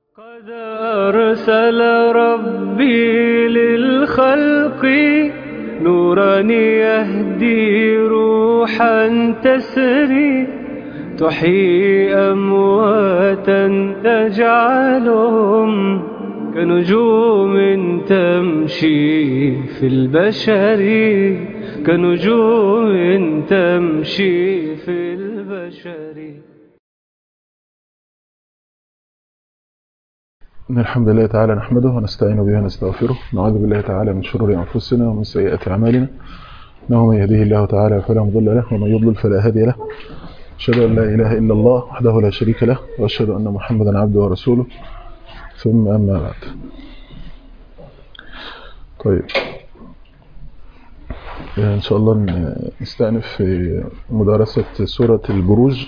قد أرسل ربي للخلق نورا يهدي روحا تسري تحيي أمواتا تجعلهم كنجوم تمشي في البشر كنجوم تمشي في البشر إن الحمد لله تعالى نحمده ونستعين به ونستغفره نعوذ بالله تعالى من شرور أنفسنا ومن سيئات أعمالنا إنه من يهديه الله تعالى فلا مضل له ومن يضلل فلا هادي له أشهد أن لا إله إلا الله وحده لا شريك له وأشهد أن محمدا عبده ورسوله ثم أما بعد طيب إن شاء الله نستأنف في مدارسة سورة البروج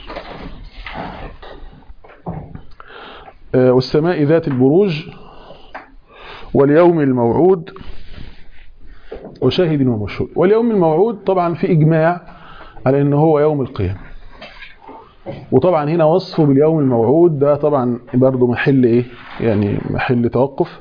والسماء ذات البروج واليوم الموعود وشاهد ومشهود واليوم الموعود طبعا في إجماع على أنه هو يوم القيامة وطبعا هنا وصفه باليوم الموعود ده طبعا برضه محل ايه يعني محل توقف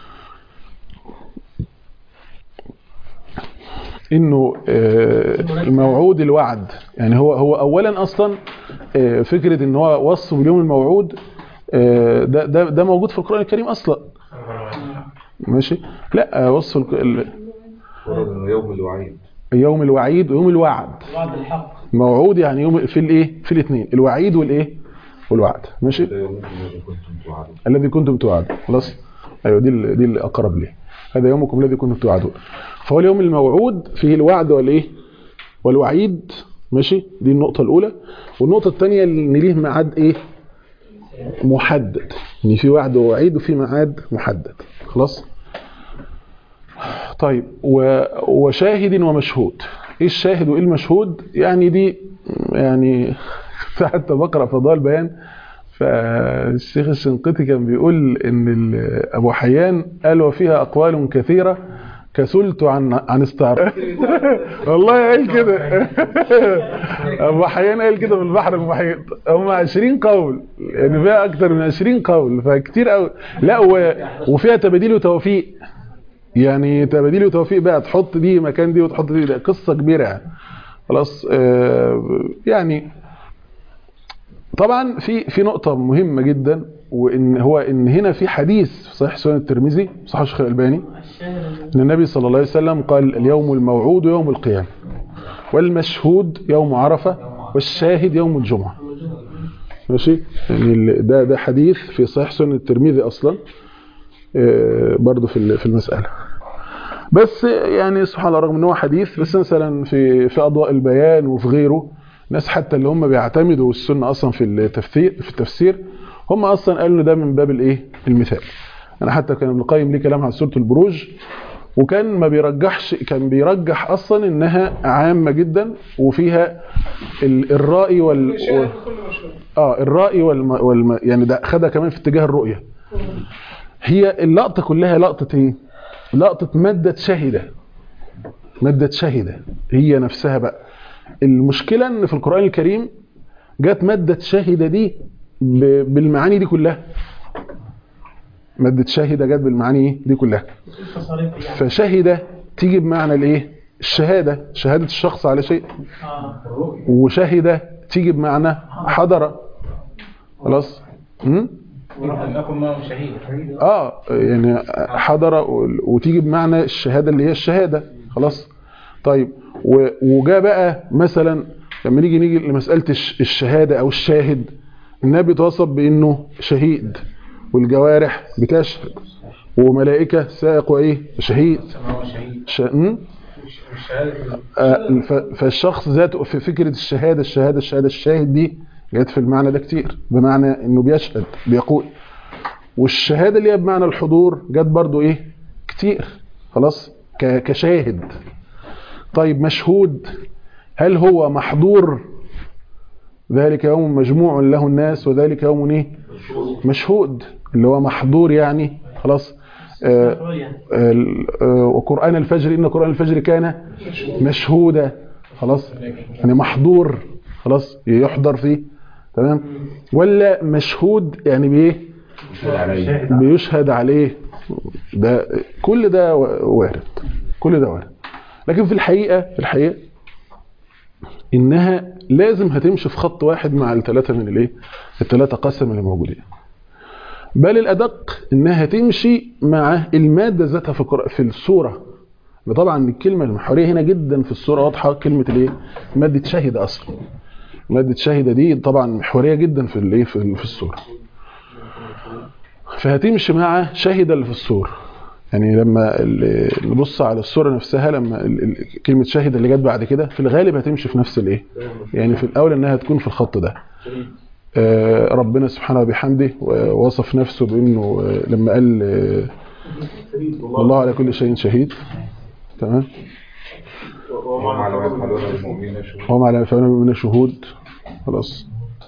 انه الموعود الوعد يعني هو هو اولا اصلا فكره ان هو وصفه باليوم الموعود ده ده ده موجود في القران الكريم اصلا ماشي لا وصف ال... يوم الوعيد يوم الوعيد ويوم الوعد وعد الحق موعود يعني يوم في الايه في الاثنين الوعيد والايه والوعد ماشي ده يوم الذي كنتم توعدون الذي كنتم توعدون خلاص ايوه دي ال- دي الاقرب ليه هذا يومكم الذي كنتم توعدون فهو اليوم الموعود فيه الوعد والايه والوعيد ماشي دي النقطه الاولى والنقطه الثانيه ان ليه ميعاد ايه محدد ان في وعد ووعيد وفي ميعاد محدد خلاص طيب و... وشاهد ومشهود ايه الشاهد وايه المشهود يعني دي يعني حتى بقرا فضاء البيان فالشيخ الشنقيطي كان بيقول ان ال- ابو حيان قال وفيها اقوال كثيره كسلت عن عن استعراض والله قال كده ابو حيان قال كده في البحر المحيط هم 20 قول يعني فيها اكتر من 20 قول فكتير قوي لا و... وفيها تباديل وتوفيق يعني تباديل وتوفيق بقى تحط دي مكان دي وتحط دي ده قصه كبيره يعني خلاص آه يعني طبعا في في نقطه مهمه جدا وان هو ان هنا في حديث في صحيح سنن الترمذي صحيح الشيخ الالباني ان النبي صلى الله عليه وسلم قال اليوم الموعود يوم القيامه والمشهود يوم عرفه والشاهد يوم الجمعه ماشي يعني ال- ده ده حديث في صحيح سنن الترمذي اصلا آه، برضه في ال- في المساله بس يعني سبحان الله رغم ان هو حديث بس مثلا في في اضواء البيان وفي غيره ناس حتى اللي هم بيعتمدوا السنه اصلا في التفسير في التفسير هم اصلا قالوا ان ده من باب الايه المثال انا حتى كان ابن القيم ليه كلام عن سوره البروج وكان ما بيرجحش كان بيرجح اصلا انها عامه جدا وفيها ال- الرأي وال و- اه الرأي والم... والم... يعني ده خدها كمان في اتجاه الرؤيه هي اللقطه كلها لقطه ايه لقطه ماده شهده ماده شهده هي نفسها بقى المشكله ان في القران الكريم جت ماده شهده دي ب... بالمعاني دي كلها ماده شهده جت بالمعاني دي كلها تصاريف يعني فشهد تيجي بمعنى الايه الشهاده شهاده الشخص على شيء اه وشهد تيجي بمعنى حضر خلاص امم ولم يكن معه شهيد اه يعني حضر و- وتيجي بمعنى الشهاده اللي هي الشهاده خلاص طيب و- وجاء بقى مثلا لما نيجي نيجي لمساله الش- الشهاده او الشاهد النبي توصف بانه شهيد والجوارح بتشهد وملائكه سائق وايه شهيد معه شهيد ش... م? والشهادة آه، ف- فالشخص ذاته في فكره الشهاده الشهاده الشهاده الشاهد دي جت في المعنى ده كتير بمعنى انه بيشهد بيقول والشهاده اللي هي بمعنى الحضور جت برضو ايه كتير خلاص ك- كشاهد طيب مشهود هل هو محضور ذلك يوم مجموع له الناس وذلك يوم ايه مشهود اللي هو محضور يعني خلاص آه رؤية ال- آه، وقرآن الفجر إن قرآن الفجر كان مشهودا خلاص يعني محضور خلاص يحضر فيه تمام ولا مشهود يعني بايه بيشهد عليه ده كل ده وارد كل ده وارد لكن في الحقيقة في الحقيقة انها لازم هتمشي في خط واحد مع الثلاثة من الايه الثلاثة قسم اللي موجودين بل الادق انها تمشي مع المادة ذاتها في القرآن- في السورة طبعا الكلمة المحورية هنا جدا في السورة واضحة كلمة الايه مادة شهد اصلا مادة شهد دي طبعا محورية جدا في الايه في في السورة فهتمشي مع شهد اللي في السورة يعني لما ال- نبص على السورة نفسها لما ال- ال- كلمة شهد اللي جت بعد كده في الغالب هتمشي في نفس الايه يعني في الاول انها تكون في الخط ده آه، ربنا سبحانه وبحمده وصف نفسه بانه آه، لما قال آه، والله على كل شيء شهيد تمام وهم على ما يفعلون بالمؤمنين شهود وهم على فعلنا من شهود خلاص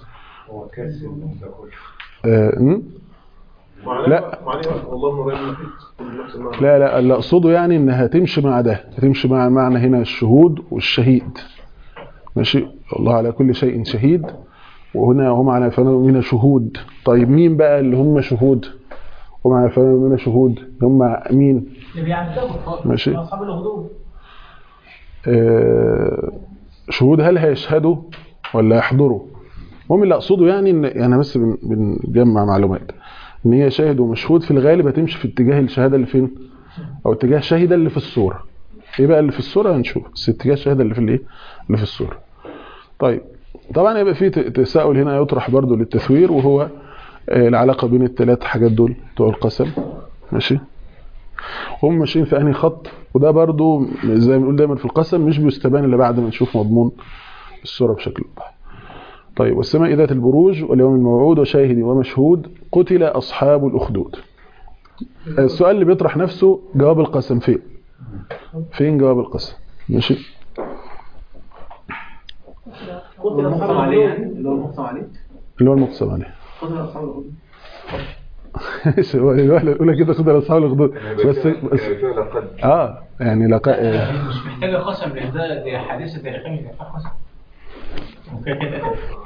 آه، م? لا والله ما بين نفس المعنى لا لا اللي اقصده يعني انها تمشي مع ده هتمشي مع معنى هنا الشهود والشهيد ماشي الله على كل شيء شهيد وهنا هم على فنان شهود طيب مين بقى اللي هم شهود هم على فنان شهود هم مين اللي بيعذبوا ماشي. اصحاب الغدود آه، شهود هل هيشهدوا ولا يحضروا المهم اللي اقصده يعني ان انا بس بن- بنجمع معلومات ان هي شاهد ومشهود في الغالب هتمشي في اتجاه الشهاده اللي فين او اتجاه الشاهده اللي في الصوره ايه بقى اللي في الصوره هنشوف بس اتجاه الشهاده اللي في الايه اللي في الصوره طيب طبعا يبقى في ت- تساؤل هنا يطرح برضو للتثوير وهو آه، العلاقه بين الثلاث حاجات دول بتوع القسم ماشي هم ماشيين في انهي خط وده برضو زي ما بنقول دايما في القسم مش بيستبان الا بعد ما نشوف مضمون السوره بشكل واضح طيب والسماء ذات البروج واليوم الموعود وشاهد ومشهود قتل اصحاب الاخدود السؤال اللي بيطرح نفسه جواب القسم فين فين جواب القسم ماشي قتل اصحاب عليه يعني اللي هو المقسم عليه اللي هو المقسم عليه قتل اصحاب الغدود ماشي، هو الواحد يقول كده قتل اصحاب الاخدود بس بس فيها لقد اه يعني لقاء مش محتاجه قسم لان ده دي حادثه تاريخيه مش محتاجه قسم وكده كده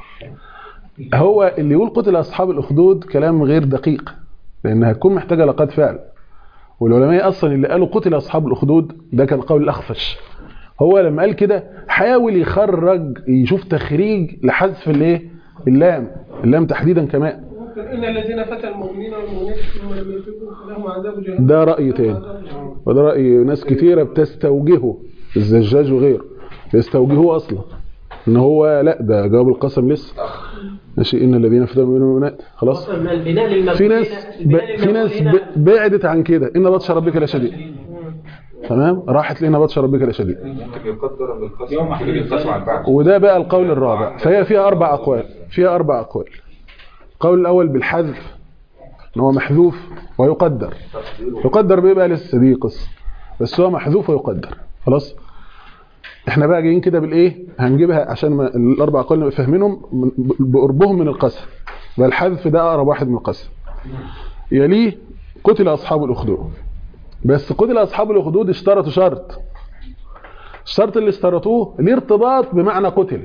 هو اللي يقول قتل اصحاب الاخدود كلام غير دقيق لانها هتكون محتاجه لقد فعل والعلماء اصلا اللي قالوا قتل اصحاب الاخدود ده كان قول الاخفش هو لما قال كده حاول يخرج يشوف تخريج لحذف الايه اللام اللام تحديدا كمان ممكن إن الذين فتى المؤمنين والمؤمنات ثم لم يتوبوا فلهم عذاب جهنم ده رأي تاني وده رأي ناس كتيرة بتستوجهه الزجاج وغيره بيستوجهوه أصلا إن هو لا ده جواب القسم لسه ماشي إن الذين فتنوا من المؤمنات خلاص من البناء للمبنى في ناس ب... في ناس ب... بعدت عن كده إن بطش ربك لشديد تمام راحت لنا بطش ربك لشديد ممكن يقدر بالقسم ممكن ينقسم عن بعض وده بقى القول الرابع فهي فيها أربع أقوال فيها أربع أقوال القول الأول بالحذف إن هو محذوف ويقدر يقدر بإيه بقى لسه دي قصة بس هو محذوف ويقدر خلاص احنا بقى جايين كده بالايه هنجيبها عشان ما الاربع اقوال نبقى فاهمينهم من- بقربهم من القسم يبقى الحذف ده اقرب واحد من القسم يليه قتل اصحاب الاخدود بس قتل اصحاب الاخدود اشترطوا شرط الشرط اللي اشترطوه ليه ارتباط بمعنى قتل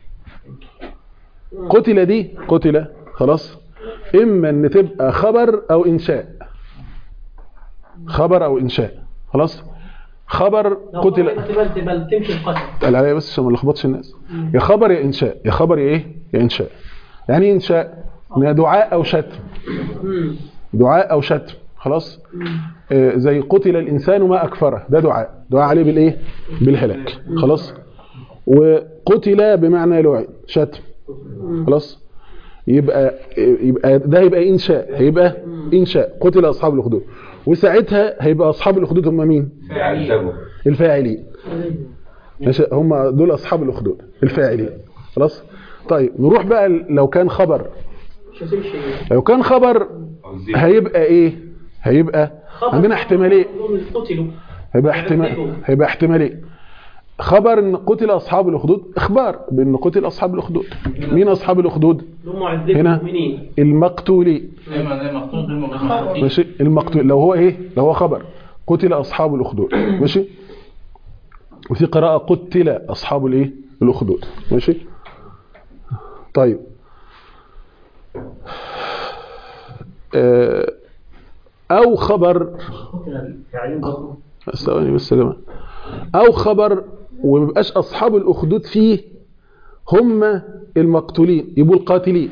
قتل دي قتل خلاص اما ان تبقى خبر او انشاء خبر او انشاء خلاص خبر قتل تبقى تبقى تمشي القسم قال عليا بس عشان ما نلخبطش الناس يا خبر يا انشاء يا خبر يا ايه يا انشاء يعني ايه انشاء إنها دعاء او شتم دعاء او شتم خلاص آه زي قتل الانسان ما اكفره ده دعاء دعاء عليه بالايه بالهلاك خلاص وقتل بمعنى لعن شتم خلاص يبقى يبقى ده هيبقى انشاء هيبقى انشاء قتل اصحاب الاخدود وساعتها هيبقى اصحاب الاخدود هم مين يعذبوا الفاعلين ماشي هم دول اصحاب الاخدود الفاعلين خلاص طيب نروح بقى لو كان خبر مش هتمشي لو كان خبر أو الزيت. هيبقى ايه هيبقى عندنا احتمالين قتلوا هيبقى احتمال هيبقى احتمالين خبر ان قتل اصحاب الاخدود اخبار بان قتل اصحاب الاخدود مين اصحاب الاخدود اللي هم عذبوا هنا المؤمنين المقتولين دايما زي مقصود بالمقصود ماشي المقتول لو هو ايه لو هو خبر قتل اصحاب الاخدود ماشي وفي قراءة قتل اصحاب الايه الاخدود ماشي طيب آه، او خبر ثواني بس يا جماعه او خبر ومبقاش اصحاب الاخدود فيه هم المقتولين يبقوا القاتلين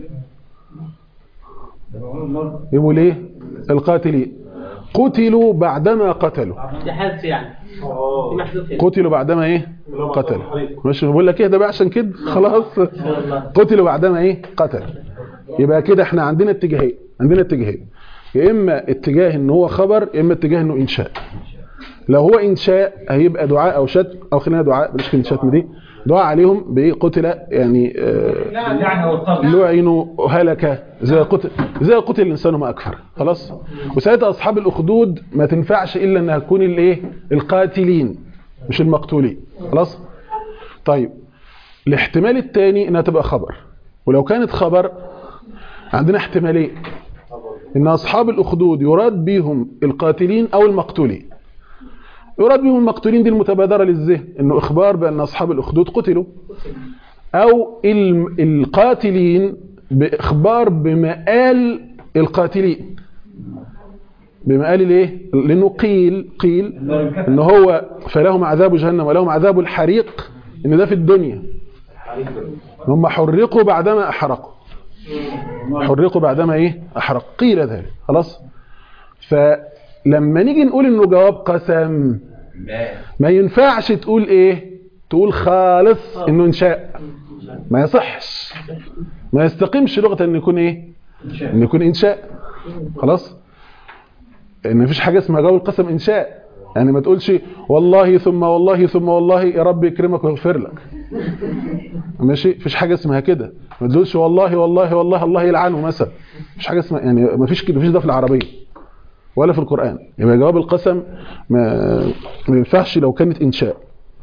يبقوا ليه القاتلين قتلوا بعدما قتلوا ده حذف يعني دي محذوف هنا. قتلوا بعدما ايه قتلوا مش بقول لك ايه ده بقى عشان كده خلاص قتلوا بعدما ايه قتل يبقى كده احنا عندنا اتجاهين عندنا اتجاهين يا اما اتجاه ان هو خبر يا اما اتجاه انه انشاء لو هو انشاء هيبقى دعاء او شتم او خلينا دعاء بلاش كلمه شتم دي دعاء عليهم بايه قتل يعني آه اللعنه والقبر لعنوا هلك زي قتل زي قتل الانسان ما اكفر خلاص وساعتها اصحاب الاخدود ما تنفعش الا انها تكون الايه القاتلين مش المقتولين خلاص طيب الاحتمال الثاني انها تبقى خبر ولو كانت خبر عندنا احتمالين ان اصحاب الاخدود يراد بهم القاتلين او المقتولين يراد بهم المقتولين دي المتبادره للذهن انه اخبار بان اصحاب الاخدود قتلوا او الم- القاتلين باخبار بمآل القاتلين بمآل الايه لانه قيل قيل ان هو فلهم عذاب جهنم ولهم عذاب الحريق ان ده في الدنيا هم حرقوا بعدما احرقوا حرقوا بعدما ايه احرق قيل ذلك خلاص فلما نيجي نقول انه جواب قسم ما ينفعش تقول ايه تقول خالص انه انشاء ما يصحش ما يستقيمش لغه ان يكون ايه ان يكون انشاء خلاص ان مفيش حاجه اسمها جواب القسم انشاء يعني ما تقولش والله ثم والله ثم والله يا رب يكرمك ويغفر لك ماشي مفيش حاجه اسمها كده ما تقولش والله والله والله الله يلعنه مثلا مفيش حاجه اسمها يعني مفيش كده مفيش ده في العربيه ولا في القران يبقى جواب القسم ما, ما ينفعش لو كانت انشاء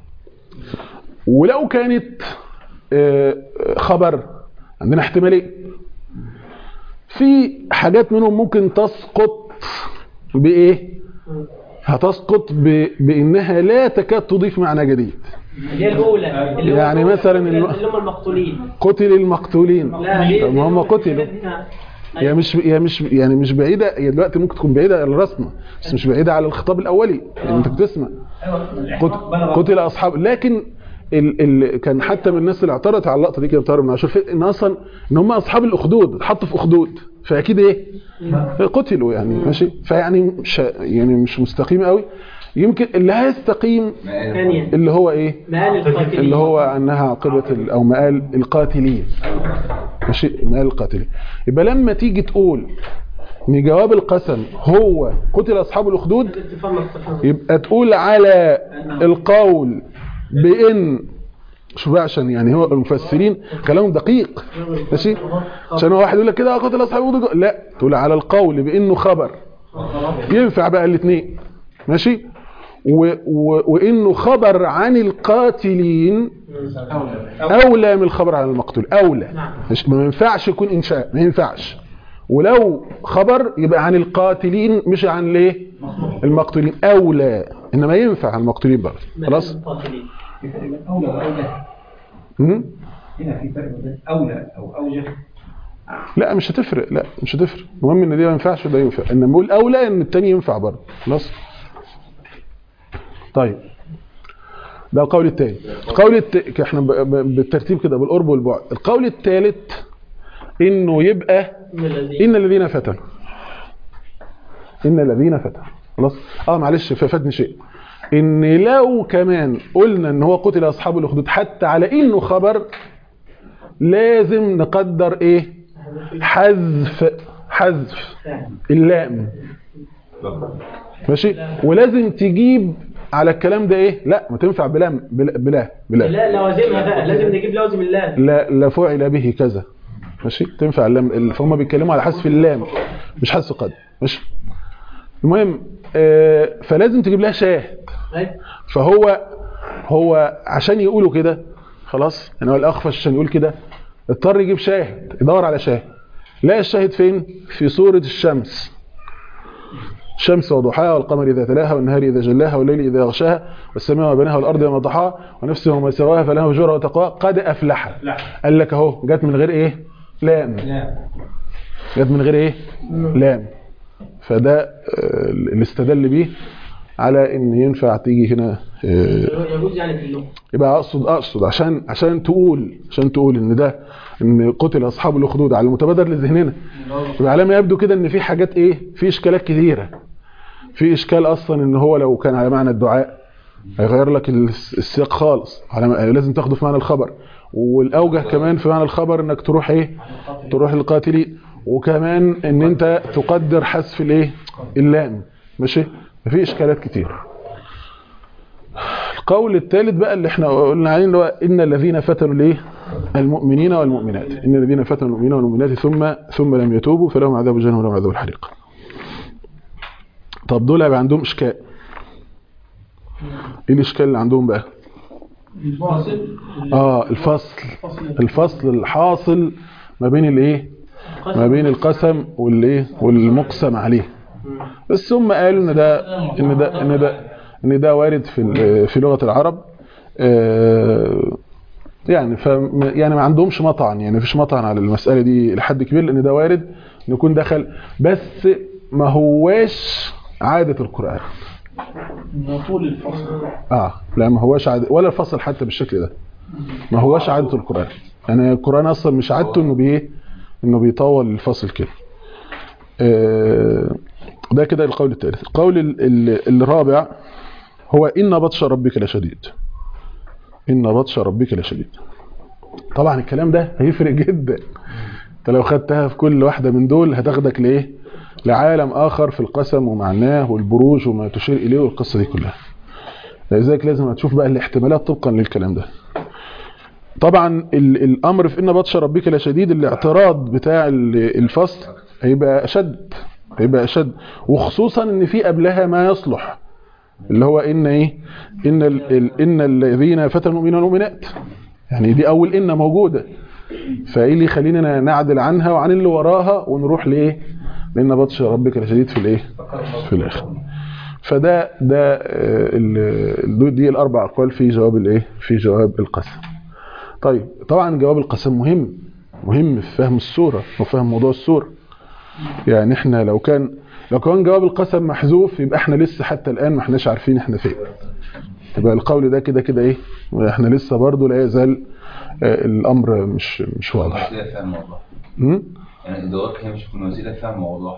ولو كانت آه، خبر عندنا احتمالين في حاجات منهم ممكن تسقط بايه هتسقط ب... بانها لا تكاد تضيف معنى جديد اللي هي الاولى اللي هو يعني الأولى، مثلاً اللي الم- هم المقتولين قتل المقتولين لا هي طب ما هم قتلوا هي مش هي مش يعني مش بعيده هي دلوقتي ممكن تكون بعيده على راسنا بس مش بعيده على الخطاب الاولي يعني انت بتسمع قت- قتل اصحاب لكن ال ال كان حتى من الناس اللي اعترضت على اللقطه دي كده بتعرف من عاشور في- ان اصلا ان هم اصحاب الاخدود اتحطوا في اخدود فاكيد ايه قتلوا يعني ماشي فيعني مش يعني مش مستقيم قوي يمكن اللي هيستقيم ثانية اللي هو ايه مآل القاتلين اللي هو انها عاقبه ال- او مآل القاتلين ماشي مآل القاتلين يبقى لما تيجي تقول ان جواب القسم هو قتل اصحاب الاخدود استفهام مستفهم. يبقى تقول على القول بان شو بقى عشان يعني هو المفسرين كلامهم دقيق ماشي عشان هو واحد يقول لك كده قتل اصحاب الاخدود لا تقول على القول بانه خبر ينفع بقى الاثنين ماشي و و وانه خبر عن القاتلين اولى من الخبر عن المقتول اولى مش ما ينفعش يكون انشاء ما ينفعش ولو خبر يبقى عن القاتلين مش عن ليه المقتولين اولى انما ينفع عن المقتولين برضه خلاص مآل القاتلين أولى وأوجه مم؟ هنا في فرق بين أولى أو أوجه لا مش هتفرق لا مش هتفرق المهم ان دي ما ينفعش وده ينفع انما بقول اولى ان التاني ينفع برضه خلاص طيب ده القول الثاني القول الت... احنا ب... ب... بالترتيب كده بالقرب والبعد القول الثالث انه يبقى من الذين ان الذين فتنوا ان الذين فتنوا خلاص اه معلش فاتني شيء ان لو كمان قلنا ان هو قتل اصحاب الاخدود حتى على انه خبر لازم نقدر ايه حذف حذف اللام ماشي ولازم تجيب على الكلام ده ايه لا ما تنفع بلام بلا بلا, بلا. لا لوازمها بقى لازم نجيب لوازم الله لا لا فعل به كذا ماشي تنفع اللام ال- فهم بيتكلموا على حذف اللام مش حذف قد ماشي المهم آه فلازم تجيب لها شاهد أيوة. فهو هو عشان يقولوا كده خلاص يعني هو الاخفش عشان يقول كده اضطر يجيب شاهد يدور على شاهد لا الشاهد فين في سورة الشمس الشمس وضحاها والقمر إذا تلاها والنهار إذا جلاها والليل إذا يغشاها والسماء وبناها والأرض وما ضحاها ونفس وما سواها فلها فجورها وتقواها قد أفلح قال لك أهو جت من غير إيه لام جت من غير ايه لام فده آه، اللي استدل بيه على ان ينفع تيجي هنا آه، يجوز يعني في اللغة يبقى اقصد اقصد عشان عشان تقول عشان تقول ان ده ان قتل اصحاب الاخدود على المتبادر لذهننا يبقى على ما يبدو كده ان في حاجات ايه في اشكالات كثيره في اشكال اصلا ان هو لو كان على معنى الدعاء هيغير لك الس- السياق خالص على ما لازم تاخده في معنى الخبر والاوجه كمان في معنى الخبر انك تروح ايه تروح للقاتلين وكمان ان انت تقدر حذف الايه اللام ماشي ففي اشكالات كتير القول الثالث بقى اللي احنا قلنا عليه اللي هو ان الذين فتنوا الايه المؤمنين والمؤمنات ان الذين فتنوا المؤمنين والمؤمنات ثم ثم لم يتوبوا فلهم عذاب جهنم ولهم عذاب الحريق طب دول هيبقى عندهم اشكال ايه الاشكال اللي عندهم بقى الفاصل اه الفصل الفصل الحاصل ما بين الايه ما بين القسم والايه والمقسم عليه بس هم قالوا ان ده ان ده ان ده ان ده وارد في ال- في لغه العرب آه، يعني ف يعني ما عندهمش مطعن يعني مفيش مطعن على المساله دي لحد كبير لان ده وارد إنه يكون دخل بس ما هواش عاده القران طول الفصل اه لا ما هواش عاد ولا الفصل حتى بالشكل ده ما هواش عادة القرآن يعني القرآن اصلا مش عادته انه بايه انه بيطول الفصل كده آه ده كده القول الثالث القول ال- ال- الرابع هو ان بطش ربك لشديد ان بطش ربك لشديد طبعا الكلام ده هيفرق جدا انت لو خدتها في كل واحدة من دول هتاخدك لايه لعالم اخر في القسم ومعناه والبروج وما تشير اليه والقصة دي كلها لذلك لازم هتشوف بقى الاحتمالات طبقا للكلام ده طبعا ال- الامر في ان بطش ربك لشديد الاعتراض بتاع ال- الفصل هيبقى اشد هيبقى اشد وخصوصا ان في قبلها ما يصلح اللي هو ان ايه ان ال ال ان الذين فتنوا المؤمنين والمؤمنات يعني دي اول ان موجوده فايه اللي يخلينا نعدل عنها وعن اللي وراها ونروح لايه لان بطش ربك لشديد في الايه في الاخر فده ده آه، ال- ال- دي الاربع اقوال في جواب الايه في جواب القسم طيب طبعا جواب القسم مهم مهم في فهم السوره وفهم موضوع السوره يعني احنا لو كان لو كان جواب القسم محذوف يبقى احنا لسه حتى الان ما احناش عارفين احنا فين يبقى القول ده كده كده ايه احنا لسه برضو لا يزال آه، الامر مش مش واضح وسيلة فهم موضوع م? يعني الدورات هي مش تكون وسيلة فهم موضوع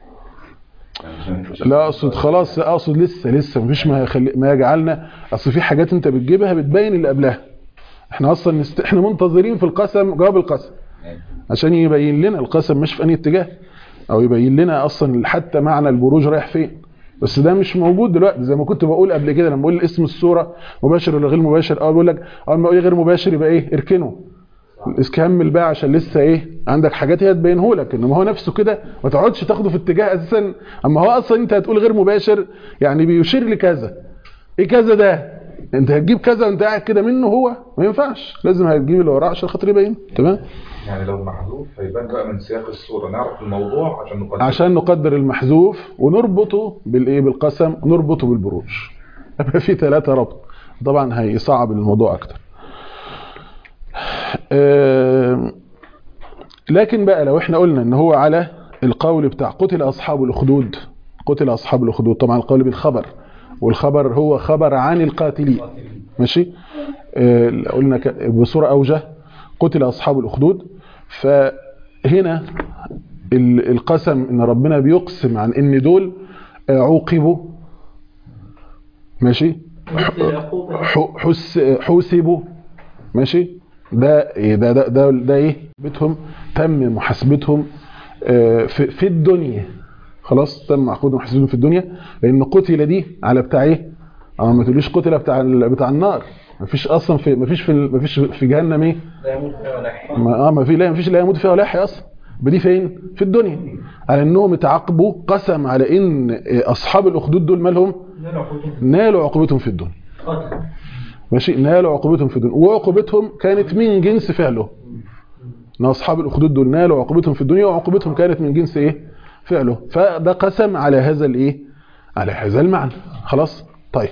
يعني مش- مش- لا اقصد خلاص اقصد لسه لسه مفيش ما يخلي ما يجعلنا اصل في حاجات انت بتجيبها بتبين اللي قبلها احنا اصلا نست... احنا منتظرين في القسم جواب القسم يعني عشان يبين لنا القسم مش في انهي اتجاه او يبين لنا اصلا حتى معنى البروج رايح فين بس ده مش موجود دلوقتي زي ما كنت بقول قبل كده لما بقول اسم الصوره مباشر ولا غير مباشر اه بقول لك اول ما اقول غير مباشر يبقى ايه اركنه كمل بقى عشان لسه ايه عندك حاجات هي تبينه لك انما هو نفسه كده ما تقعدش تاخده في اتجاه اساسا اما هو اصلا انت هتقول غير مباشر يعني بيشير لكذا ايه كذا ده انت هتجيب كذا وانت قاعد كده منه هو ما ينفعش لازم هتجيب اللي وراه عشان خاطر يبين تمام يعني لو محذوف هيبان بقى من سياق الصورة نعرف الموضوع عشان نقدر عشان نقدر المحذوف ونربطه بالايه بالقسم ونربطه بالبروج يبقى في ثلاثة ربط طبعا هيصعب الموضوع اكتر آم، لكن بقى لو احنا قلنا ان هو على القول بتاع قتل اصحاب الاخدود قتل اصحاب الاخدود طبعا القول بالخبر والخبر هو خبر عن القاتلين ماشي آه، قلنا ك- بصورة اوجه قتل اصحاب الاخدود فهنا ال- القسم ان ربنا بيقسم عن ان دول آه، عوقبوا ماشي مثل العقوبة ح- حس حوسبوا ماشي ده إيه ده ده ده, ده ايه بيتهم تم محاسبتهم آه، في في الدنيا خلاص تم عقودهم محاسبتهم في الدنيا لان قتل دي على بتاع ايه اه ما تقوليش قتل بتاع ال- بتاع النار مفيش اصلا في مفيش في ال- مفيش في جهنم ايه لا يموت فيها ولا يحيى ما اه ما في لا مفيش لا يموت فيها ولا يحيى اصلا بدي فين في الدنيا على انهم اتعاقبوا قسم على ان آه، اصحاب الاخدود دول مالهم لا لا حكم نالوا عقوبتهم في الدنيا قتل ماشي نالوا عقوبتهم في الدنيا وعقوبتهم كانت من جنس فعله ان اصحاب الاخدود دول نالوا عقوبتهم في الدنيا وعقوبتهم كانت من جنس ايه فعله فده قسم على هذا الايه على هذا المعنى خلاص طيب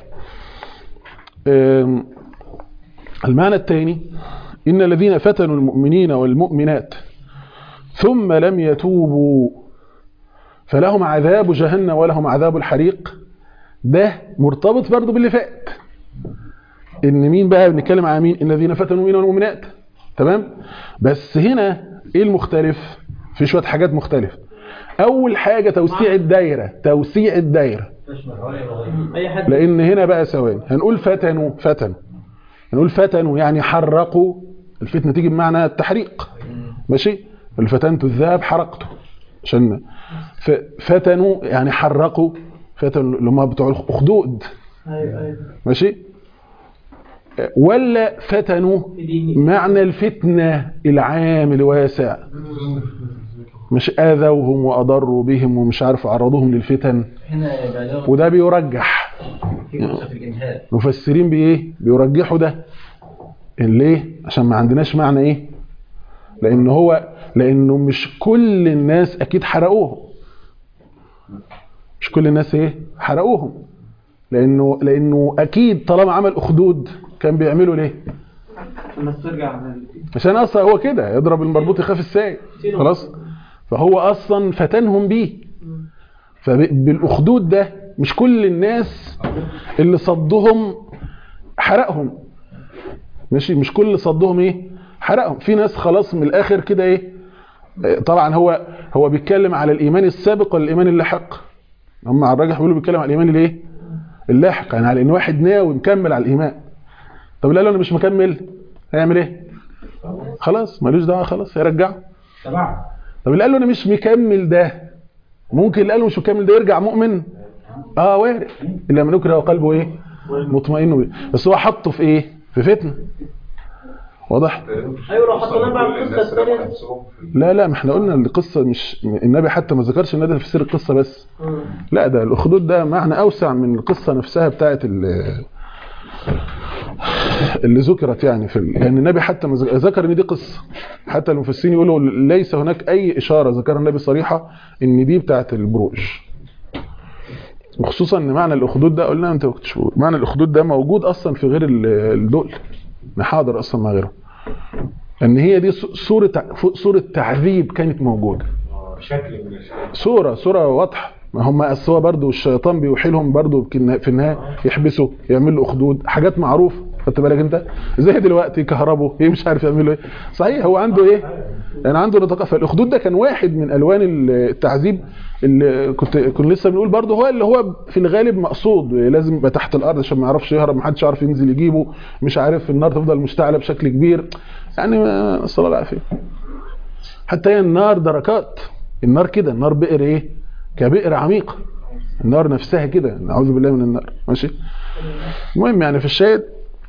أم، المعنى الثاني ان الذين فتنوا المؤمنين والمؤمنات ثم لم يتوبوا فلهم عذاب جهنم ولهم عذاب الحريق ده مرتبط برضو باللي فات ان مين بقى بنتكلم على مين الذين فتنوا المؤمنين والمؤمنات تمام بس هنا ايه المختلف في شويه حاجات مختلفه اول حاجه توسيع الدايره توسيع الدايره اي حد لان هنا بقى ثواني هنقول فتنوا فتنوا هنقول فتنوا يعني حرقوا الفتنه تيجي بمعنى التحريق ماشي الفتنت الذهب حرقته عشان ف- فتنوا يعني حرقوا فتنوا اللي هم بتوع الاخدود ايوه ايوه ماشي ولا فتنوا في ديني معنى الفتنة العام الواسع مش آذوهم وأضروا بهم ومش عارف عرضوهم للفتن هنا يبقى له وده بيرجح في فرصه في الانهاء مفسرين بإيه بيرجحوا ده ليه عشان ما عندناش معنى إيه لأن هو لأنه مش كل الناس أكيد حرقوهم مش كل الناس إيه حرقوهم لأنه لأنه أكيد طالما عمل أخدود كان بيعملوا ليه الناس ترجع من عشان اصلا هو كده يضرب المربوط يخاف السايق خلاص فهو اصلا فتنهم بيه فبالاخدود ده مش كل الناس اللي صدهم حرقهم ماشي مش كل اللي صدهم ايه حرقهم في ناس خلاص من الاخر كده ايه آه، طبعا هو هو بيتكلم على الايمان السابق ولا الايمان اللاحق هم على الراجح بيقولوا بيتكلم على الايمان الايه اللاحق يعني على ان واحد ناوي مكمل على الايمان طب لا لا انا مش مكمل هيعمل ايه خلاص ملوش دعوه خلاص هيرجعه تمام طب اللي قال له انا مش مكمل ده ممكن اللي قال له مش مكمل ده يرجع مؤمن اه وارد الا من يكره وقلبه ايه مطمئن به بس هو حطه في ايه في فتنه واضح ايوه لو حطيناه بقى القصه الثانيه لا لا ما احنا قلنا القصه مش النبي حتى ما ذكرش ان ده تفسير القصه بس لا ده الاخدود ده معنى اوسع من القصه نفسها بتاعت ال- اللي ذكرت يعني في ال- لان النبي حتى ما ذك- ذكر ان دي قصه حتى المفسرين يقولوا ليس هناك اي اشاره ذكرها النبي صريحه ان دي بتاعت البروج وخصوصا ان معنى الاخدود ده قلنا انت ما كنتش بقول. معنى الاخدود ده موجود اصلا في غير ال- الدول حاضر اصلا مع غيره ان هي دي ص- صوره صوره تعذيب كانت موجوده شكل من الاشكال صورة صورة واضحة ما هم أصل هو برضه الشيطان بيوحي لهم برضه بكن- في النهاية يحبسوا يعملوا أخدود حاجات معروفة خدت بالك أنت زي دلوقتي كهربوا ايه مش عارف يعملوا ايه صحيح هو عنده ايه يعني عنده نطاق فالأخدود ده كان واحد من ألوان التعذيب اللي كنت كنا لسه بنقول برضه هو اللي هو في الغالب مقصود لازم يبقى تحت الأرض عشان ما يعرفش يهرب ما حدش يعرف ينزل يجيبه مش عارف النار تفضل مشتعلة بشكل كبير يعني ما- نسأل الله العافية حتى هي النار دركات النار كده النار بئر ايه كبئر عميقة النار نفسها كده نعوذ بالله من النار ماشي المهم يعني في الشاهد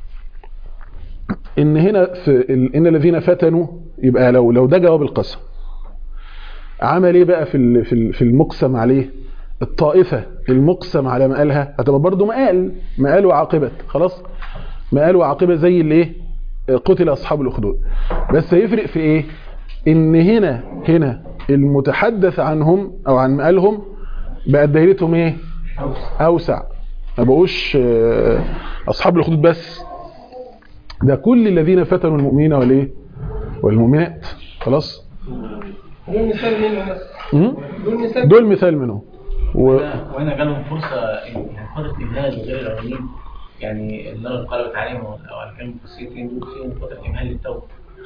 ان هنا في ال- ان الذين فتنوا يبقى لو لو ده جواب القسم عمل ايه بقى في ال- في ال- في المقسم عليه الطائفة المقسم على مقالها هتبقى برضه مقال مقال وعاقبة خلاص مقال وعاقبة زي اللي ايه قتل اصحاب الاخدود بس هيفرق في ايه ان هنا هنا المتحدث عنهم او عن مقالهم بقت دايرتهم ايه اوسع ما بقوش آه، اصحاب الاخدود بس ده كل الذين فتنوا المؤمنين والايه والمؤمنات خلاص دول مثال منهم بس مم؟ دول مثال دول مثال منهم و... وهنا جالهم فرصه يعني فتره امهال غير الاولين يعني النار انقلبت عليهم او على كلمه المفسرين دول فيهم فتره امهال للتوبه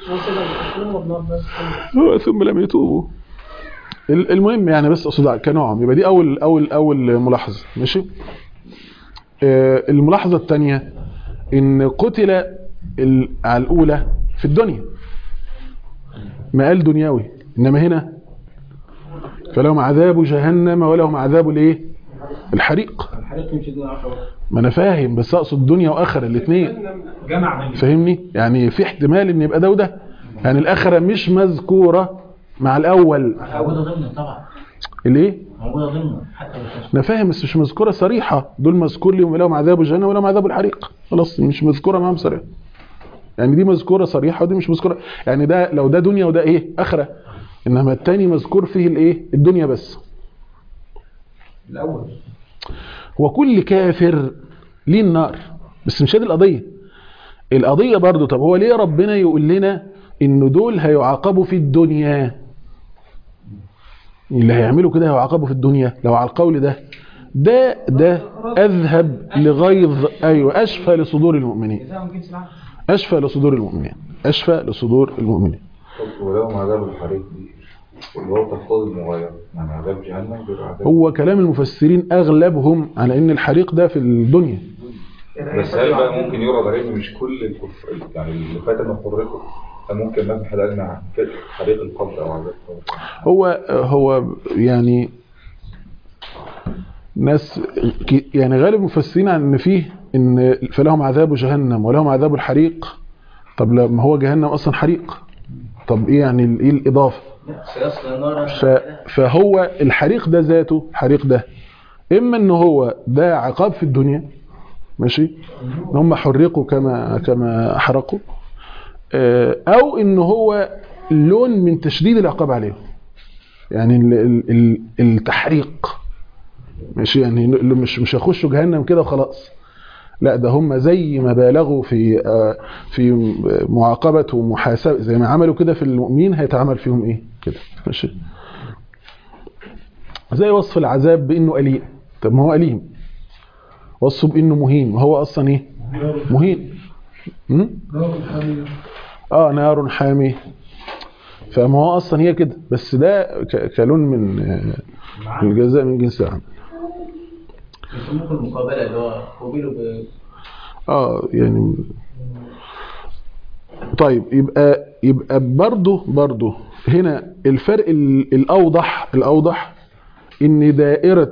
ثم لم يتوبوا ال- المهم يعني بس اقصد كنوع يبقى دي اول اول اول ملاحظه ماشي آه، الملاحظه الثانيه ان قتل ال- على الاولى في الدنيا مقال دنيوي انما هنا فلهم عذاب جهنم ولهم عذاب الايه الحريق الحريق مش دي 10 ما انا فاهم بس اقصد دنيا واخره الاثنين جمع بين فاهمني يعني في احتمال ان يبقى ده وده يعني الاخره مش مذكوره مع الاول موجوده ضمن طبعا الايه موجوده ضمن حتى مش انا فاهم بس مش مذكوره صريحه دول مذكور لهم لهم عذاب الجنه ولهم عذاب الحريق خلاص مش مذكوره معاهم صريحه يعني دي مذكوره صريحه ودي مش مذكوره يعني ده لو ده دنيا وده ايه اخره انما التاني مذكور فيه الايه الدنيا بس الاول هو كل كافر ليه النار بس مش هذه القضيه القضيه برضو طب هو ليه ربنا يقول لنا ان دول هيعاقبوا في الدنيا اللي هيعملوا كده هيعاقبوا في الدنيا لو على القول ده ده ده اذهب لغيظ ايوه اشفى لصدور المؤمنين اشفى لصدور المؤمنين اشفى لصدور المؤمنين ولهم عذاب الحريق دي اللي هو تقتضي المغايرة يعني عذاب جهنم بيبقى عذاب هو كلام المفسرين اغلبهم على ان الحريق ده في الدنيا بس هل بقى ممكن يرد عليه إن مش كل الكفر يعني اللي فات انه حرقه ممكن الناس حلقنا عن حريق القبر او عذاب القبر هو هو يعني ناس ك- يعني غالب المفسرين عن ان فيه ان فلهم عذاب جهنم ولهم عذاب الحريق طب لما هو جهنم اصلا حريق طب ايه يعني ال- ايه الاضافه سيصل نارا ف فهو الحريق ده ذاته الحريق ده اما ان هو ده عقاب في الدنيا ماشي ان هم حرقوا كما كما احرقوا آه، او ان هو لون من تشديد العقاب عليهم يعني ال- ال- ال- التحريق ماشي يعني اللي مش مش هيخشوا جهنم كده وخلاص لا ده هم زي ما بالغوا في آه، في معاقبه ومحاسبه زي ما عملوا كده في المؤمنين هيتعمل فيهم ايه كده ماشي زي وصف العذاب بانه اليم طب ما هو اليم وصفه بانه مهين هو اصلا ايه مهين م? اه نار حامي فما هو اصلا هي كده بس ده ك- كلون من آه، من الجزاء من جنس العمل يسموه المقابلة اللي هو قوبلوا ب اه يعني طيب يبقى يبقى برضه برضه هنا الفرق ال- الاوضح الاوضح ان دائره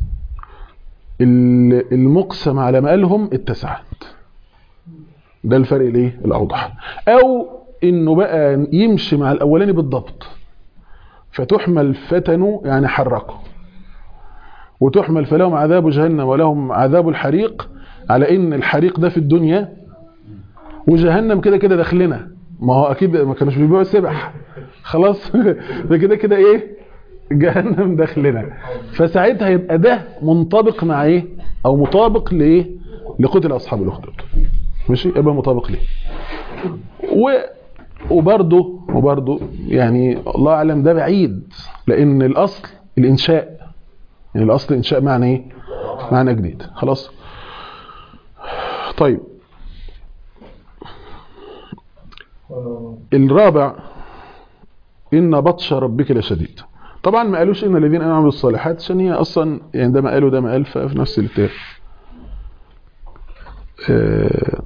ال- المقسم على مقالهم اتسعت ده الفرق الايه الاوضح او انه بقى يمشي مع الاولاني بالضبط فتحمل فتنوا يعني حرقوا وتحمل فلهم عذاب جهنم ولهم عذاب الحريق على ان الحريق ده في الدنيا وجهنم كده كده داخلنا ما هو اكيد ما كانوش بيبيعوا سبح خلاص ده كده كده ايه جهنم داخلنا فساعتها يبقى ده منطبق مع ايه او مطابق لايه لقتل اصحاب الاخدود ماشي يبقى مطابق ليه و وبرضه وبرضه يعني الله اعلم ده بعيد لان الاصل الانشاء يعني الاصل انشاء معنى ايه معنى جديد خلاص طيب الرابع ان بطش ربك لشديد طبعا ما قالوش ان الذين امنوا وعملوا الصالحات عشان هي اصلا يعني ده ما قالوا ده ما قال ففي نفس الاتجاه آه،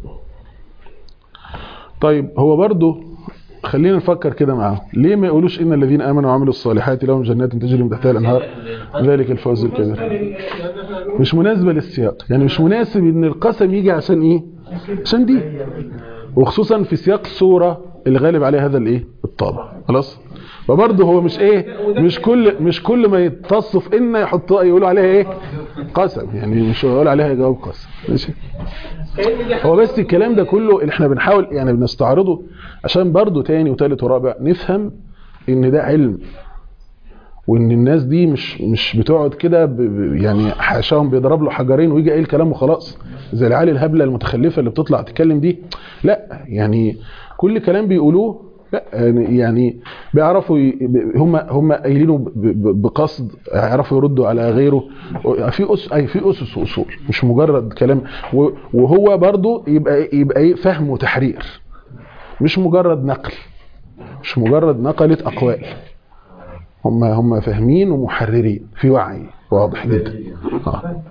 طيب هو برضو خلينا نفكر كده معاهم ليه ما يقولوش ان الذين امنوا وعملوا الصالحات لهم جنات تجري من تحتها الانهار ذلك الفوز الكبير يعني احنا مش مناسبة للسياق يعني مش مناسب ان القسم يجي عشان ايه عشان دي وخصوصا في سياق سورة الغالب عليها هذا الايه الطابع خلاص فبرضه هو مش ايه مش كل مش كل ما يتصوا في ان يحطوا يقولوا عليها ايه قسم يعني مش يقول عليها جواب قسم ماشي كأن دي هو بس الكلام ده كله اللي احنا بنحاول يعني بنستعرضه عشان برضه تاني وتالت ورابع نفهم ان ده علم وان الناس دي مش مش بتقعد كده ب- ب- يعني حاشاهم بيضرب له حجرين ويجي قايل كلام وخلاص زي العيال الهبله المتخلفه اللي بتطلع تتكلم دي لا يعني كل كلام بيقولوه لا يعني- يعني بيعرفوا ي- ب- هم هم قايلينه ب- ب- بقصد يعرفوا يردوا على غيره في أس اي في اسس واصول مش مجرد كلام و- وهو برضو يبقى يبقى ايه فهم وتحرير مش مجرد نقل مش مجرد نقلة اقوال هم هم فاهمين ومحررين في وعي واضح جدا آه.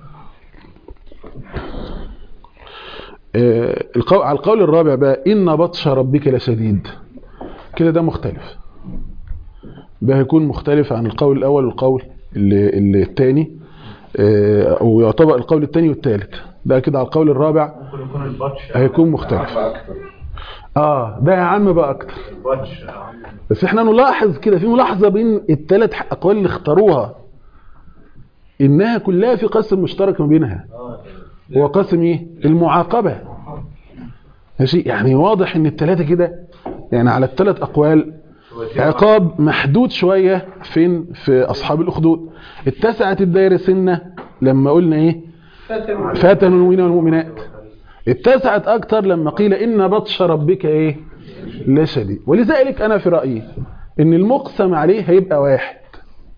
آه، القو... على القول الرابع بقى إن بطش ربك لشديد كده ده مختلف ده هيكون مختلف عن القول الأول والقول اللي, اللي الثاني أو يعتبر القول الثاني والثالث ده كده على القول الرابع ممكن يكون البطش هيكون مختلف اكتر اه ده يا عم بقى اكتر البطش بس احنا نلاحظ كده في ملاحظة بين الثلاث اقوال اللي اختاروها انها كلها في قسم مشترك ما بينها هو قسم ايه المعاقبة ماشي يعني واضح ان الثلاثة كده يعني على الثلاث اقوال عقاب محدود شوية فين في اصحاب الاخدود اتسعت الدائرة سنة لما قلنا ايه فاتن فاتن المؤمنين والمؤمنات اتسعت اكتر لما قيل ان بطش ربك ايه لا شديد ولذلك انا في رايي ان المقسم عليه هيبقى واحد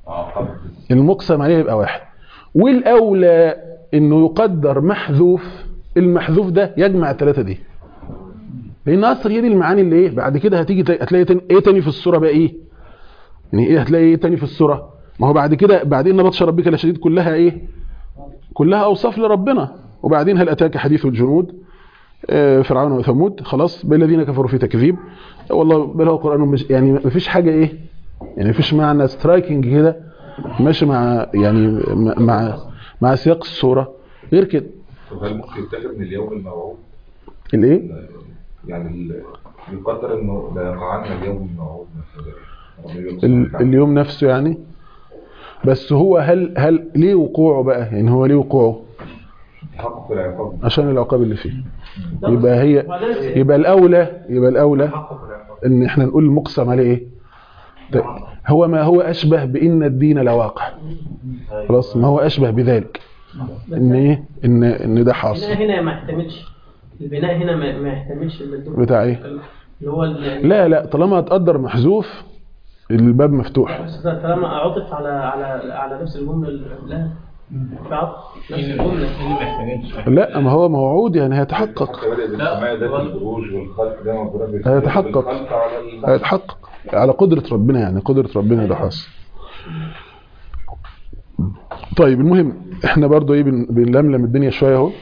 عقبت المقسم عليه يبقى واحد والاولى انه يقدر محذوف المحذوف ده يجمع الثلاثه دي لان اصلا هي دي المعاني اللي ايه بعد كده هتيجي ت- هتلاقي تاني ايه تاني في الصوره بقى ايه يعني ايه هتلاقي ايه تاني في الصوره ما هو بعد كده بعدين نبطش ربك لشديد كلها ايه كلها اوصاف لربنا وبعدين هل اتاك حديث الجنود آه، فرعون وثمود خلاص بل الذين كفروا في تكذيب والله بل هو قران مش يعني ما فيش حاجه ايه يعني ما فيش معنى سترايكنج كده ماشي مع يعني مع مع سياق الصوره غير كده طب هل ممكن يتاخد من اليوم الموعود الايه يعني ال- يقدر انه لا يقعنا اليوم الموعود مثلا ربنا يقسم ال- عليك. اليوم نفسه يعني بس هو هل هل ليه وقوعه بقى يعني هو ليه وقوعه تحقق العقاب عشان العقاب اللي فيه يبقى هي يبقى الاولى يبقى الاولى ان احنا نقول المقسم عليه ايه ده هو ما هو اشبه بان الدين لواقع خلاص ما هو اشبه بذلك ان ايه ان ان ده حاصل البناء هنا ما يحتملش البناء هنا ما, ما يحتملش المندوب بتاع ايه اللي هو ال- لا لا طالما هتقدر محذوف الباب مفتوح بس ده طالما عطف على على على نفس الجمله اللي قبلها في عطف نفس اللي الجمله اللي ما يحتاجش لا ما هو موعود يعني هيتحقق حتى بدأ بالسماء ذات البروج والخلق ده ربنا بيخلق هيتحقق. بالخلق على ال- هيتحقق على قدرة ربنا يعني قدرة ربنا ده حاصل طيب المهم احنا برضو ايه بن- بنلملم الدنيا شوية اهو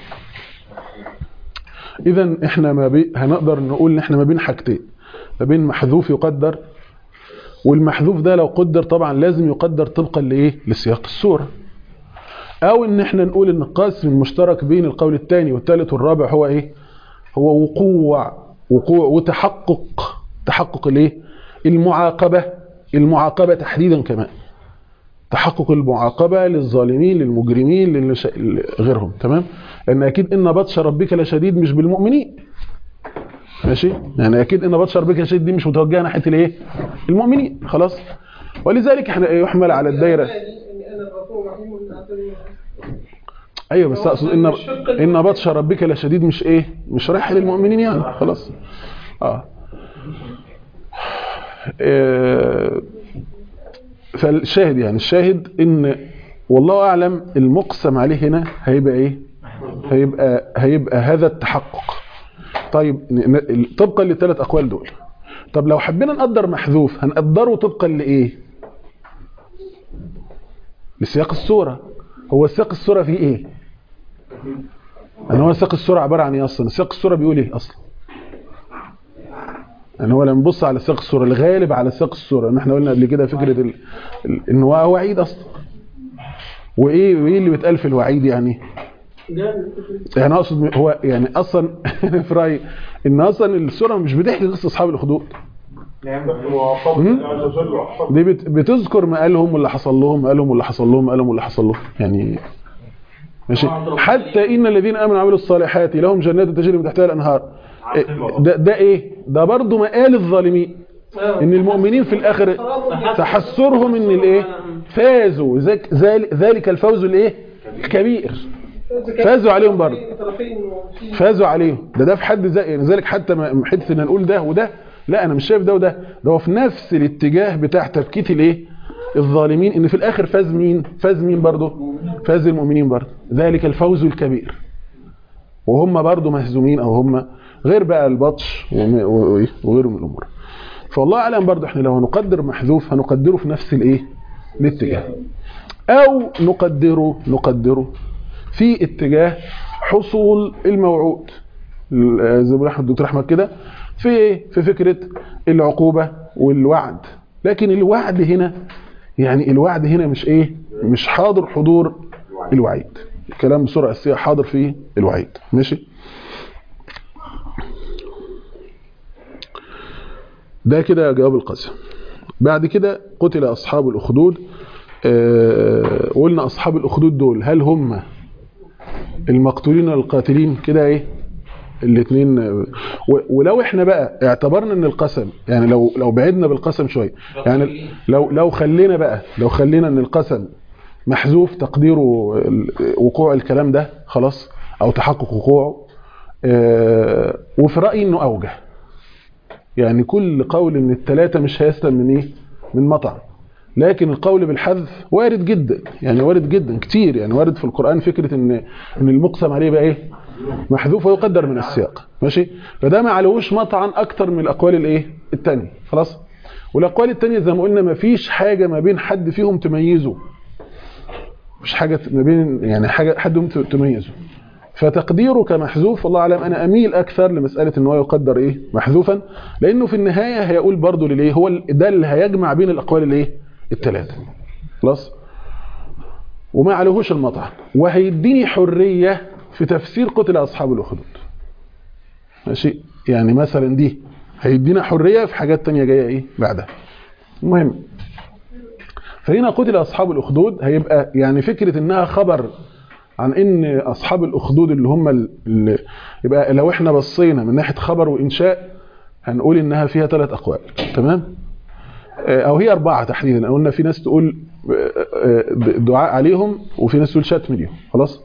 اذا احنا ما بي هنقدر نقول ان احنا ما بين حاجتين ما بين محذوف يقدر والمحذوف ده لو قدر طبعا لازم يقدر طبقا لايه لسياق السورة او ان احنا نقول ان القاسم المشترك بين القول الثاني والثالث والرابع هو ايه هو وقوع وقوع وتحقق تحقق الايه المعاقبة المعاقبة تحديدا كمان تحقق المعاقبة للظالمين للمجرمين للش... غيرهم تمام لان اكيد ان بطش ربك لشديد مش بالمؤمنين ماشي يعني اكيد ان بطش ربك لشديد دي مش متوجهه ناحيه الايه المؤمنين خلاص ولذلك احنا يحمل على الدايره ان انا الغفور الرحيم وان اعطاني ايوه بس اقصد ان ان بطش ربك لشديد مش ايه مش رايح للمؤمنين يعني خلاص اه آه، فالشاهد يعني الشاهد ان والله اعلم المقسم عليه هنا هيبقى ايه هيبقى هيبقى هذا التحقق طيب ن- ن- طبقا للثلاث اقوال دول طب لو حبينا نقدر محذوف هنقدره طبقا لايه لسياق السوره هو سياق السوره فيه ايه يعني هو سياق السوره عباره عن ايه اصلا سياق السوره بيقول ايه اصلا يعني هو لما نبص على سياق السوره الغالب على سياق السوره ان احنا قلنا قبل كده فكره ال... ال... ان هو وعيد اصلا وايه وايه اللي بيتقال في الوعيد يعني يعني اقصد هو يعني اصلا في رايي ان اصلا السوره مش بتحكي قصه اصحاب الاخدود مم؟ دي بت... بتذكر ما قالهم واللي حصل لهم قالهم واللي حصل لهم قالهم واللي حصل لهم يعني ماشي حتى ان الذين امنوا وعملوا الصالحات لهم جنات تجري من تحتها الانهار إيه، ده, ده ايه ده برضو مقال الظالمين ان المؤمنين في الاخر تحسرهم ان الايه فازوا ذاك- ذلك ذلك الفوز الايه الكبير فازوا عليهم برضه طرفين وفي فازوا عليهم ده ده في حد ذا يعني ذلك حتى ما حته ان نقول ده وده لا انا مش شايف ده وده ده هو في نفس الاتجاه بتاع تبكيت الايه الظالمين ان في الاخر فاز مين فاز مين برضه فاز المؤمنين برضه ذلك الفوز الكبير وهم برضه مهزومين او هم غير بقى البطش وم- و- وإيه؟ وغيره من الامور فالله اعلم برضه احنا لو هنقدر محذوف هنقدره في نفس الايه الاتجاه او نقدره نقدره في اتجاه حصول الموعود ال- زي ما بيقول احمد الدكتور احمد كده في ايه في فكره العقوبه والوعد لكن الوعد هنا يعني الوعد هنا مش ايه مش حاضر حضور الوعيد الكلام بصوره اساسيه حاضر فيه الوعيد ماشي ده كده جواب القسم بعد كده قتل اصحاب الاخدود آه، قلنا اصحاب الاخدود دول هل هم المقتولين ولا القاتلين كده ايه الاثنين ولو احنا بقى اعتبرنا ان القسم يعني لو لو بعدنا بالقسم شويه يعني لو لو خلينا بقى لو خلينا ان القسم محذوف تقديره ال- وقوع الكلام ده خلاص او تحقق وقوعه آه، وفي رايي انه اوجه يعني كل قول ان الثلاثه مش هيسلم من ايه من مطعم لكن القول بالحذف وارد جدا يعني وارد جدا كتير يعني وارد في القرآن فكرة ان ان المقسم عليه بقى ايه محذوف ويقدر من السياق ماشي فده ما عليهوش مطعن اكتر من الاقوال الايه الثانيه خلاص والاقوال الثانيه زي ما قلنا ما فيش حاجه ما بين حد فيهم تميزه مش حاجه ما بين يعني حاجه حد فيهم تميزه فتقديره كمحذوف والله اعلم انا اميل اكثر لمساله ان هو يقدر ايه محذوفا لانه في النهايه هيقول برضه للايه هو ال- ده اللي هيجمع بين الاقوال الايه الثلاثه خلاص وما عليهوش المطعن وهيديني حريه في تفسير قتل اصحاب الاخدود ماشي يعني مثلا دي هيدينا حريه في حاجات تانية جايه ايه بعدها المهم فهنا قتل اصحاب الاخدود هيبقى يعني فكره انها خبر عن ان اصحاب الاخدود اللي هم ال- اللي يبقى لو احنا بصينا من ناحيه خبر وانشاء هنقول انها فيها ثلاث اقوال تمام آه، او هي اربعه تحديدا قلنا في ناس تقول آه، آه، دعاء عليهم وفي ناس تقول شتم ليهم خلاص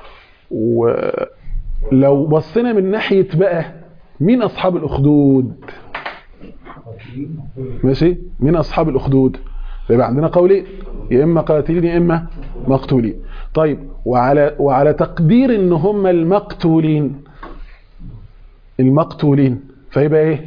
ولو بصينا من ناحيه بقى مين اصحاب الاخدود ماشي مين اصحاب الاخدود فيبقى عندنا قولين يا اما قاتلين يا اما مقتولين طيب وعلى وعلى تقدير ان هم المقتولين المقتولين فيبقى ايه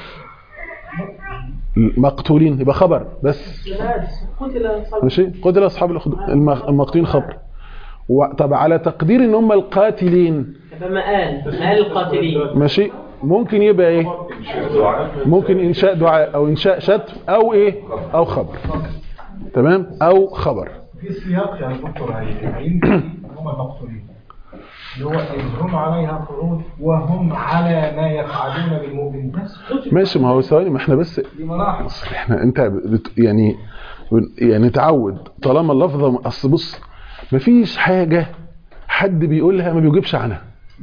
المقتولين يبقى خبر بس قتل أصحاب ماشي قتل اصحاب الاخدود المق- المقتولين خبر و- طب على تقدير ان هم القاتلين فما قال قال القاتلين ماشي ممكن يبقى ايه ممكن انشاء دعاء او انشاء شتم او ايه او خبر تمام او خبر في سياق يعني دكتور هيمكن هم المقتولين اللي هو إذ هم عليها قعود وهم على ما يفعلون بالمؤمنين ماشي ما هو ثواني ما احنا بس دي ملاحظ أصل احنا انت بت يعني يعني تعود طالما اللفظه اصل بص مفيش حاجه حد بيقولها ما بيجيبش عنها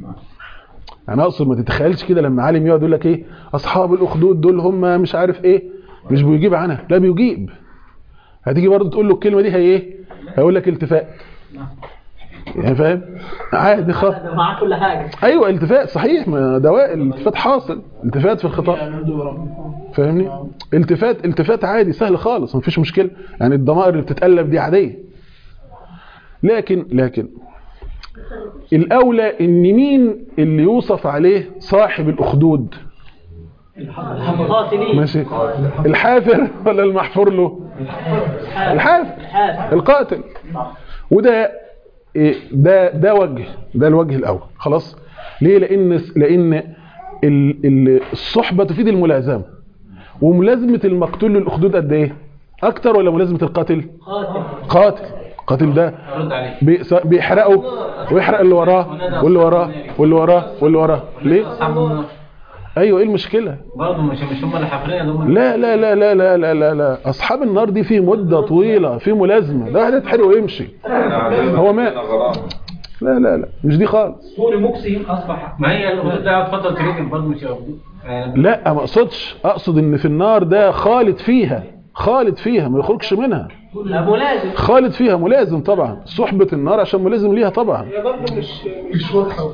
انا اقصد ما تتخيلش كده لما عالم يقعد يقول لك ايه اصحاب الاخدود دول هم مش عارف ايه مش بيجيب عنها لا بيجيب هتيجي برضه تقول له الكلمه دي هي ايه هيقول لك التفات يعني فاهم عادي خالص ده معاه كل حاجة ايوه التفات صحيح ما دواء الالتفات حاصل التفات في الخطاب فاهمني التفات التفات عادي سهل خالص مفيش مشكله يعني الضمائر اللي بتتقلب دي عاديه لكن لكن الاولى ان مين اللي يوصف عليه صاحب الاخدود القاتلين ماشي الحافر ولا المحفور له الحافر الحافر القاتل وده إيه، ده ده وجه ده الوجه الاول خلاص ليه لان لان ال- ال- الصحبه تفيد الملازمه وملازمه المقتول للاخدود قد ايه اكتر ولا ملازمه القاتل قاتل قاتل قاتل ده رد عليه بي- س- بيحرقه ويحرق اللي وراه واللي وراه واللي وراه واللي وراه ليه اصحاب النار ايوه ايه المشكله برضه مش مش هم اللي حافرين ده هم لا لا لا لا لا لا لا لا اصحاب النار دي في مده طويله في ملازمه ده واحد يتحرق ويمشي هو مات لا لا لا مش دي خالص طول مكسهم أصبح ما هي الحدود ده فتره تريدنج برضه مش هياخدوه يعني لا ما اقصدش اقصد ان في النار ده خالد فيها خالد فيها ما يخرجش منها أبو لازم خالد فيها ملازم طبعا صحبة النار عشان ملازم ليها طبعا هي برضه مش مش واضحة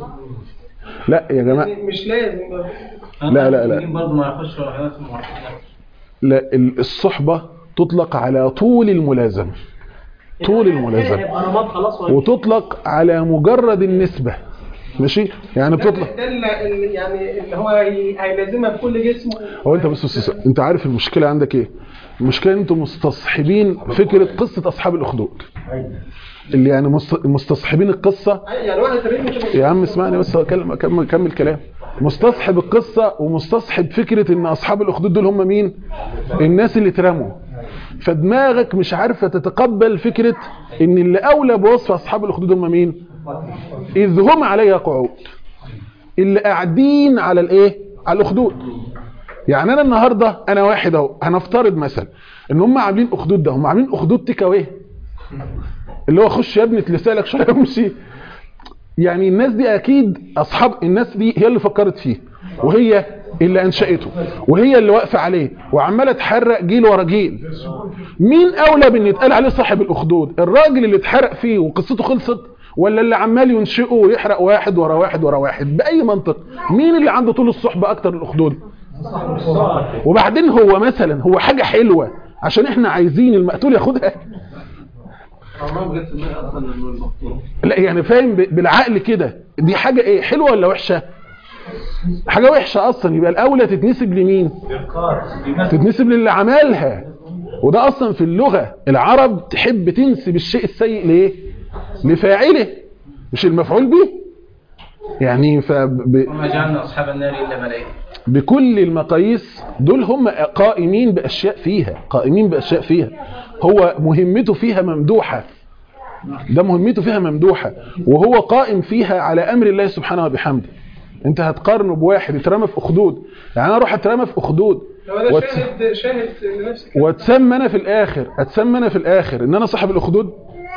لا يا جماعة مش لازم برضه. لا، لا، لا. برضه ما يخشوا حاجات معينه لا ال- الصحبة تطلق على طول الملازمة طول الملازمة يبقى نمط خلاص ولا وتطلق على مجرد النسبة ماشي يعني بتطلق ده اللي اللي- يعني اللي هو هي- هيلازمها بكل جسمه هو انت بس, بس انت عارف المشكلة عندك ايه المشكلة ان انتم مستصحبين فكرة قصة اصحاب الاخدود اللي يعني مست- مستصحبين القصة يعني واحد تريد مش يا عم اسمعني بس اكلم اكمل كمل كلام مستصحب القصه ومستصحب فكره ان اصحاب الاخدود دول هم مين الناس اللي اترموا فدماغك مش عارفه تتقبل فكره ان اللي اولى بوصف اصحاب الاخدود هم مين اذ هم عليها قعود اللي قاعدين على الايه على الاخدود يعني انا النهارده انا واحد اهو هنفترض مثلا ان هم عاملين اخدود ده هم عاملين اخدود تيك اواي اللي هو خش يا ابني تلسالك شويه وامشي يعني الناس دي اكيد اصحاب الناس دي هي اللي فكرت فيه وهي اللي انشأته وهي اللي واقفه عليه وعماله تحرق جيل ورا جيل مين اولى بان يتقال عليه صاحب الاخدود الراجل اللي اتحرق فيه وقصته خلصت ولا اللي عمال ينشئه ويحرق واحد ورا واحد ورا واحد باي منطق مين اللي عنده طول الصحبه اكتر الاخدود وبعدين هو مثلا هو حاجه حلوه عشان احنا عايزين المقتول ياخدها عمرها ما جت في دماغي اصلا انه المقتول لا يعني فاهم ب- بالعقل كده دي حاجة ايه حلوة ولا وحشة حاجة وحشة اصلا يبقى الاولى تتنسب لمين تتنسب للي عملها وده اصلا في اللغة العرب تحب تنسب الشيء السيء ليه لفاعله مش المفعول به يعني فب... وما جعلنا اصحاب النار الا ملائكه بكل المقاييس دول هم قائمين بأشياء فيها قائمين بأشياء فيها هو مهمته فيها ممدوحة ده مهمته فيها ممدوحة وهو قائم فيها على أمر الله سبحانه وبحمده انت هتقارنه بواحد اترمى في أخدود يعني أنا أروح اترمى في أخدود هو ده واتس- شاهد شاهد لنفسك واتسمى أنا في الآخر اتسمى أنا في الآخر إن أنا صاحب الأخدود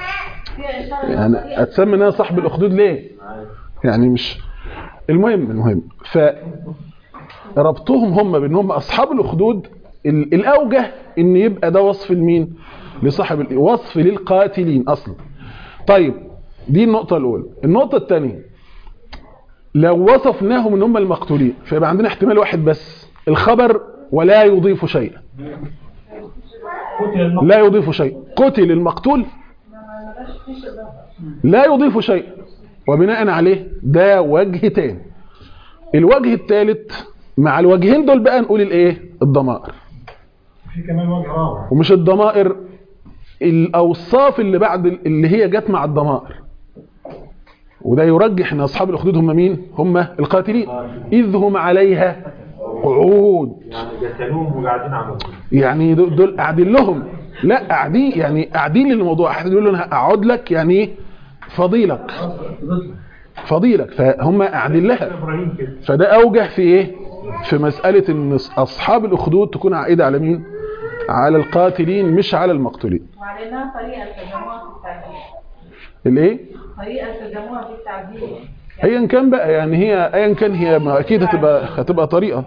يعني اتسمى إن أنا صاحب الأخدود ليه يعني مش المهم المهم ف ربطهم هم بانهم اصحاب الاخدود ال- الاوجه ان يبقى ده وصف لمين لصاحب ال- وصف للقاتلين اصلا طيب دي النقطه الاولى النقطه الثانيه لو وصفناهم ان هم المقتولين فيبقى عندنا احتمال واحد بس الخبر ولا يضيف شيئا لا يضيف شيء قتل المقتول لا يضيف شيء وبناء عليه ده وجه تاني الوجه الثالث مع الوجهين دول بقى نقول الايه الضمائر في كمان وجه رابع ومش الضمائر الاوصاف اللي بعد اللي هي جت مع الضمائر وده يرجح ان اصحاب الاخدود هم مين هم القاتلين اذ هم عليها قعود يعني قتلوهم وقاعدين على يعني دول دول قاعدين لهم لا قاعدين يعني قاعدين للموضوع احد يقول له انا هقعد لك يعني ايه فضيلك فضيلك فهم قاعدين لها ابراهيم كده فده اوجه في ايه في مسألة ان اصحاب الاخدود تكون عائدة على مين على القاتلين مش على المقتولين وعلينا طريقة ترجموها في التعديل الايه طريقة ترجموها في التعديل ايا كان بقى يعني هي ايا كان هي ما اكيد هتبقى هتبقى طريقة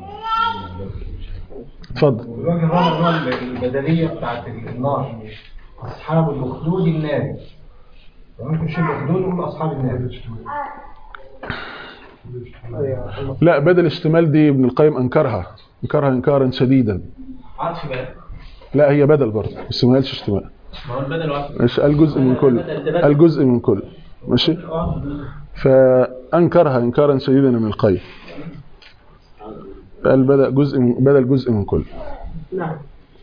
اتفضل الوجه الرابع اللي هو البدلية بتاعت النار أصحاب الأخدود النار ممكن نشيل الأخدود ونقول أصحاب النار لا بدل اشتمال دي ابن القيم انكرها انكرها انكارا شديدا عطف بقى لا هي بدل برضه بس ما قالش اشتمال ما هو البدل وعطف مش قال جزء من كل قال جزء من كل ماشي فانكرها انكارا شديدا من القيم قال بدل جزء من بدل جزء من كل نعم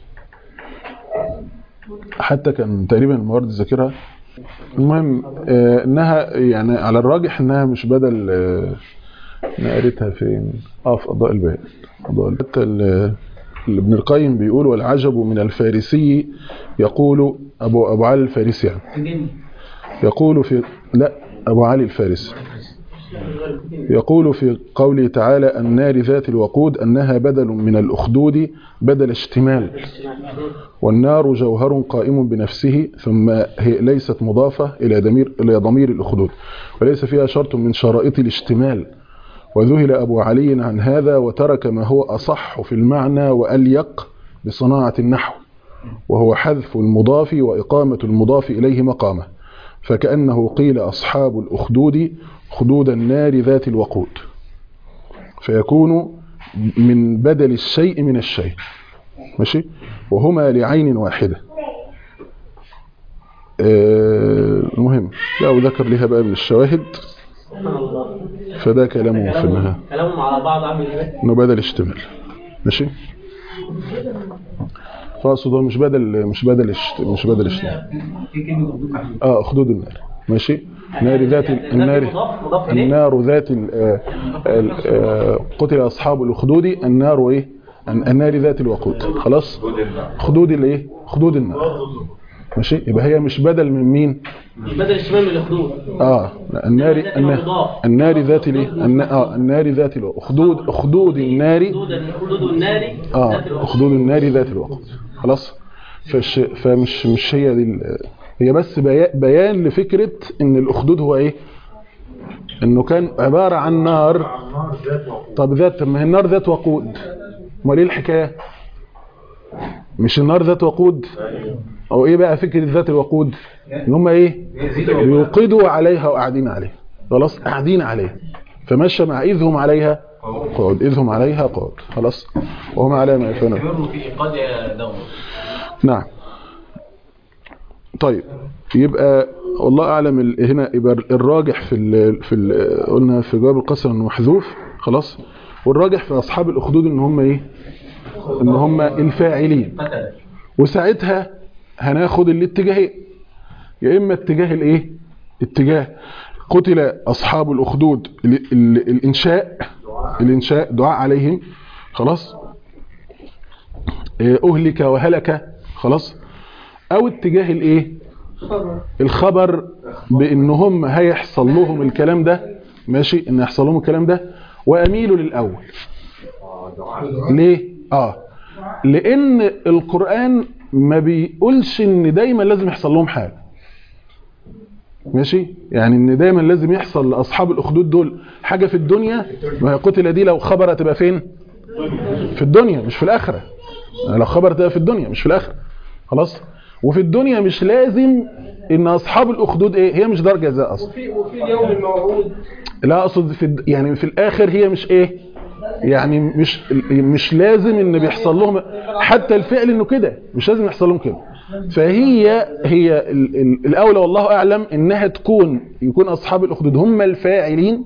حتى كان تقريبا الموارد ذاكرها المهم آه، انها يعني على الراجح انها مش بدل آه، انا قريتها فين اه في اضاء البيان اضاء البيان. حتى ال- اللي ابن القيم بيقول والعجب من الفارسي يقول ابو ابو علي الفارسي يعني الجن يقول في لا ابو علي الفارسي يقول في قوله تعالى النار ذات الوقود أنها بدل من الأخدود بدل اشتمال والنار جوهر قائم بنفسه ثم هي ليست مضافة إلى ضمير إلى ضمير الأخدود وليس فيها شرط من شرائط الاشتمال وذهل أبو علي عن هذا وترك ما هو أصح في المعنى وأليق بصناعة النحو وهو حذف المضاف وإقامة المضاف إليه مقامه فكأنه قيل أصحاب الأخدود خدود النار ذات الوقود فيكون من بدل الشيء من الشيء ماشي وهما لعين واحدة آه، المهم لا وذكر لها بقى من الشواهد سبحان الله فده كلامه في النهاية كلامهم كلامهم على بعض عامل ازاي؟ انه بدل اشتمال ماشي فاقصد هو مش بدل مش بدل اشت... مش بدل اشتمال في كلمه مبروك عليه اه اخدود النار ماشي نار ذات ال- النار مضاف مضاف اليه النار ذات ال- آه، ال- آه، قتل اصحاب الاخدود النار ايه الن- النار ذات الوقود خلاص خدود الايه خدود النار ماشي يبقى هي مش بدل من مين مش بدل الشمال من الاخدود اه لا، النار ذات النار, المضاف. النار ذات الايه الن- اه النار ذات الوقود اخدود اخدود النار اخدود اخدود النار اه ذات الوقود. اخدود النار ذات الوقود خلاص فش فمش مش هي دي ال- هي بس بيا- بيان لفكرة ان الاخدود هو ايه انه كان عبارة عن نار النار ذات وقود طب ذات طب ما هي النار ذات وقود امال ايه الحكاية مش النار ذات وقود او ايه بقى فكرة ذات الوقود ان هم ايه بيوقدوا عليها وقاعدين عليها خلاص قاعدين عليها فمشى مع اذ هم عليها قعود اذ هم عليها قعود خلاص وهم على ما يفعلون يمر في ايقاد دوم نعم طيب يبقى والله اعلم ال- هنا يبقى الراجح في ال في ال قلنا في جواب القسم انه محذوف خلاص والراجح في اصحاب الاخدود ان هم ايه ان هم الفاعلين قتل وساعتها هناخد الاتجاهين يا اما اتجاه الايه اتجاه قتل اصحاب الاخدود ال ال الانشاء الانشاء دعاء عليهم خلاص إيه، اهلك وهلك خلاص او اتجاه الايه خبر الخبر بان هم هيحصل لهم الكلام ده ماشي ان يحصل لهم الكلام ده واميلوا للاول ليه اه لان القران ما بيقولش ان دايما لازم يحصل لهم حاجه ماشي يعني ان دايما لازم يحصل لاصحاب الاخدود دول حاجه في الدنيا ما هي قتل دي لو خبر هتبقى فين في الدنيا مش في الاخره لو خبر تبقى في الدنيا مش في الاخره خلاص وفي الدنيا مش لازم ان اصحاب الاخدود ايه هي مش دار جزاء اصلا وفي وفي اليوم الموعود لا اقصد في الد- يعني في الاخر هي مش ايه يعني مش مش لازم ان بيحصل لهم حتى الفعل انه كده مش لازم يحصل لهم كده فهي هي ال- ال- الاولى والله اعلم انها تكون يكون اصحاب الاخدود هم الفاعلين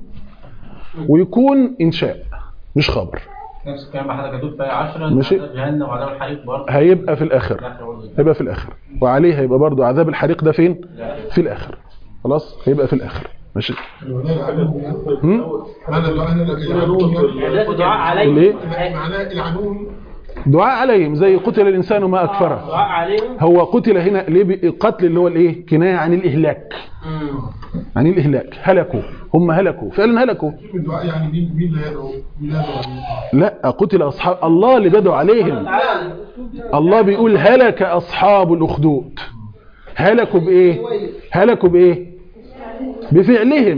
ويكون انشاء مش خبر نفس الكلام بقى حضرتك هتقول في 10 ماشي. عذاب جهنم وعذاب الحريق برضه هيبقى في الاخر هيبقى في الاخر وعليه هيبقى برضو عذاب الحريق ده فين في الاخر خلاص هيبقى في الاخر ماشي هم؟ معنى الدعاء ودعاء عليهم ليه؟ معناه العنون دعاء عليهم زي قتل الانسان ما اكفره دعاء عليهم هو قتل هنا ليه بي- القتل اللي هو الايه كنايه عن الاهلاك عن الاهلاك هلكوا هم هلكوا فعلا هلكوا الدعاء يعني مين مين اللي يدعو مين اللي يدعو عليه؟ لا قتل اصحاب الله اللي بدوا عليهم الله بيقول هلك اصحاب الاخدود هلكوا بايه هلكوا بايه بفعلهم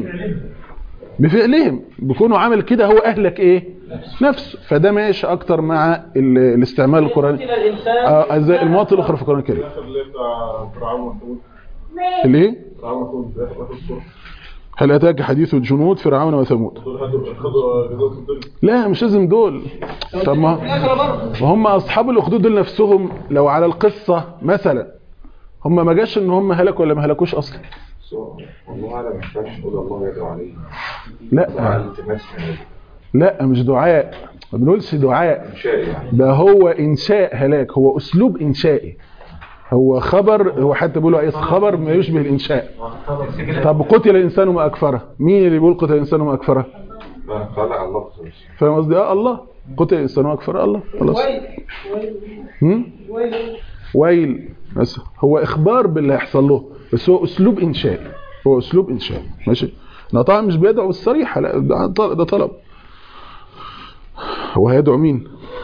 بفعلهم بيكونوا عمل كده هو اهلك ايه نفسه فده ماشي اكتر مع ال- الاستعمال القراني قتل الانسان آه زي المواطن الاخرى في القران الكريم الاخر اللي بتاع فرعون وثمود الايه فرعون وثمود في اخر اخر السوره هل اتاك حديث جنود فرعون وثمود دول خدوا خدوا جزاء الدنيا لا مش لازم دول طب ما وهم اصحاب الاخدود دول نفسهم لو على القصه مثلا هم ما جاش ان هم هلكوا ولا ما هلكوش اصلا والله اعلم ما ينفعش نقول الله يدعو عليه لا دعاء التماس من لا مش دعاء ما بنقولش دعاء الانشاء يعني ده هو انشاء هلاك هو اسلوب انشائي هو خبر هو حتى بيقولوا ايه خبر ما يشبه الانشاء طب قتل الانسان ما اكفره مين اللي بيقول قتل الانسان ما اكفره ما قال الله خلاص فاهم قصدي اه الله قتل الانسان ما اكفره الله خلاص ويل ويل هم؟ ويل ويل بس هو اخبار باللي هيحصل له بس هو اسلوب انشائي هو اسلوب انشائي ماشي انا طبعا مش بيدعو بالصريحه لا ده طلب, ده طلب هو هيدعو مين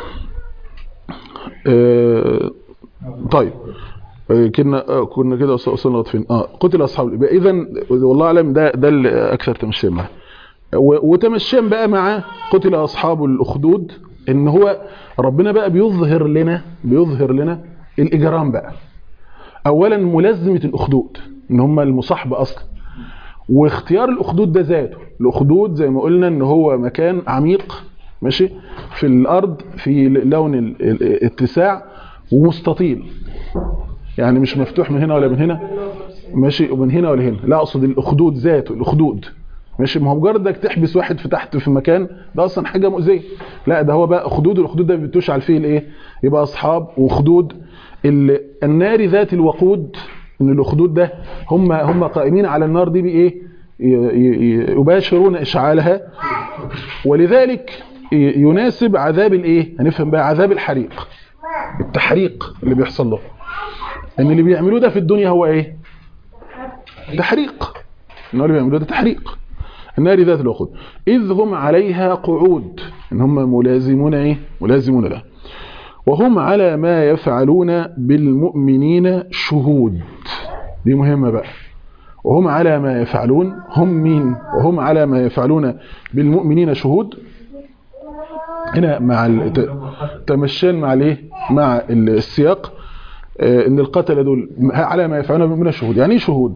آه طيب آه، كنا آه، كنا كده وص- وصلنا لغايه فين اه قتل اصحاب يبقى اذا والله اعلم ده ده اللي اكثر تمشيا معاه و- وتمشيا بقى مع قتل اصحاب الاخدود ان هو ربنا بقى بيظهر لنا بيظهر لنا الاجرام بقى اولا ملازمه الاخدود ان هم المصاحبه اصلا واختيار الاخدود ده ذاته الاخدود زي ما قلنا ان هو مكان عميق ماشي في الارض في لون ال- ال- الاتساع ومستطيل يعني مش مفتوح من هنا ولا من هنا ماشي ومن هنا ولا هنا لا اقصد الاخدود ذاته الاخدود ماشي ما هو مجرد انك تحبس واحد في تحت في مكان ده اصلا حاجه مؤذيه لا ده هو بقى اخدود الاخدود ده بتشعل فيه الايه يبقى اصحاب وخدود ال- النار ذات الوقود ان الاخدود ده هم هم قائمين على النار دي بايه ي- ي- يباشرون اشعالها ولذلك ي- يناسب عذاب الايه هنفهم بقى عذاب الحريق التحريق اللي بيحصل له ان اللي بيعملوه ده في الدنيا هو ايه تحريق ان هو اللي بيعملوه ده تحريق النار ذات الوقود اذ هم عليها قعود ان هم ملازمون ايه ملازمون له وهم على ما يفعلون بالمؤمنين شهود دي مهمة بقى وهم على ما يفعلون هم مين وهم على ما يفعلون بالمؤمنين شهود هنا مع الت- تمشيا مع الايه مع السياق آه، ان القتله دول على ما يفعلون بالمؤمنين شهود يعني ايه شهود